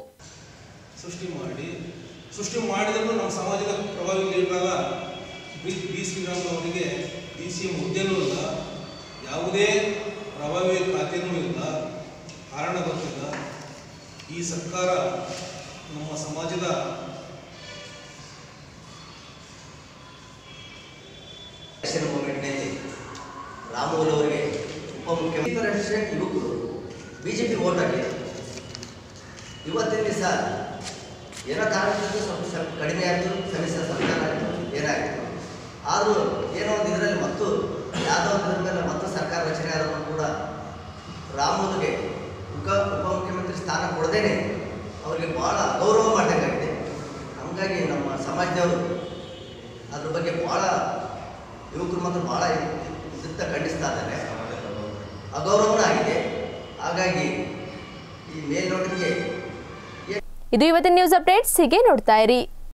Speaker 16: ಸೃಷ್ಟಿ ಮಾಡಿ ಸೃಷ್ಟಿ ಮಾಡಿದರೂ ನಮ್ಮ ಸಮಾಜದ ಪ್ರಭಾವಿ ಲೀಡರಾದ ಬಿ ಬಿ ಶ್ರೀರಾಮುಲು ಅವರಿಗೆ ಡಿ ಸಿ ಎಂ ಹುದ್ದೆನೂ ಇಲ್ಲ ಯಾವುದೇ ಪ್ರಭಾವಿ ಖಾತೆನೂ ಇಲ್ಲ ಕಾರಣ ಗೊತ್ತಿಲ್ಲ ಈ ಸರ್ಕಾರ ನಮ್ಮ ಸಮಾಜದ
Speaker 17: ಎಲೆಕ್ಷನ್ ಮೂಮೆಂಟ್ನಲ್ಲಿ ರಾಮುಲು ಅವರಿಗೆ ಉಪಮುಖ್ಯಮಂತ್ರಿ ಯುವಕರು ಬಿ ಜೆ ಪಿ ಓಟ್ ಹಾಕಿದ್ರು ಇವತ್ತಿನ ದಿವಸ ಏನೋ ಕಾರಣದಿಂದ ಸ್ವಲ್ಪ ಸ್ವಲ್ಪ ಕಡಿಮೆ ಆಯಿತು ಸಮ್ಮಿಶ್ರ ಸರ್ಕಾರ ಆಯಿತು ಏನಾಯಿತು ಆದರೂ ಏನೋ ಒಂದು ಇದರಲ್ಲಿ ಮತ್ತು ಯಾವುದೋ ಒಂದು ಇದ್ರ ಮೇಲೆ ಮತ್ತು ಸರ್ಕಾರ ರಚನೆ ಆದರೂ ಕೂಡ ರಾಮುಲುಗೆ ಉಪ ಉಪಮುಖ್ಯಮಂತ್ರಿ ಸ್ಥಾನ ಕೊಡದೇನೆ ಅವರಿಗೆ ಭಾಳ ಗೌರವ ಮಾಡಬೇಕಾಗಿದೆ ಹಾಗಾಗಿ ನಮ್ಮ ಸಮಾಜದವರು ಅದ್ರ ಬಗ್ಗೆ ಭಾಳ ಯುವಕರು ಮಾತ್ರ ಭಾಳ ಇದನ್ನ ಖಂಡಿಸ್ತಾ ಇದ್ದಾರೆ ಅಗೌರವನೂ ಆಗಿದೆ ಹಾಗಾಗಿ ಈ ಮೇಲ್ನೋಟಕ್ಕೆ
Speaker 1: ಇದು ಇವತ್ತಿನ ನ್ಯೂಸ್ ಅಪ್ಡೇಟ್ಸ್ ಹೀಗೆ ನೋಡ್ತಾ ಇರಿ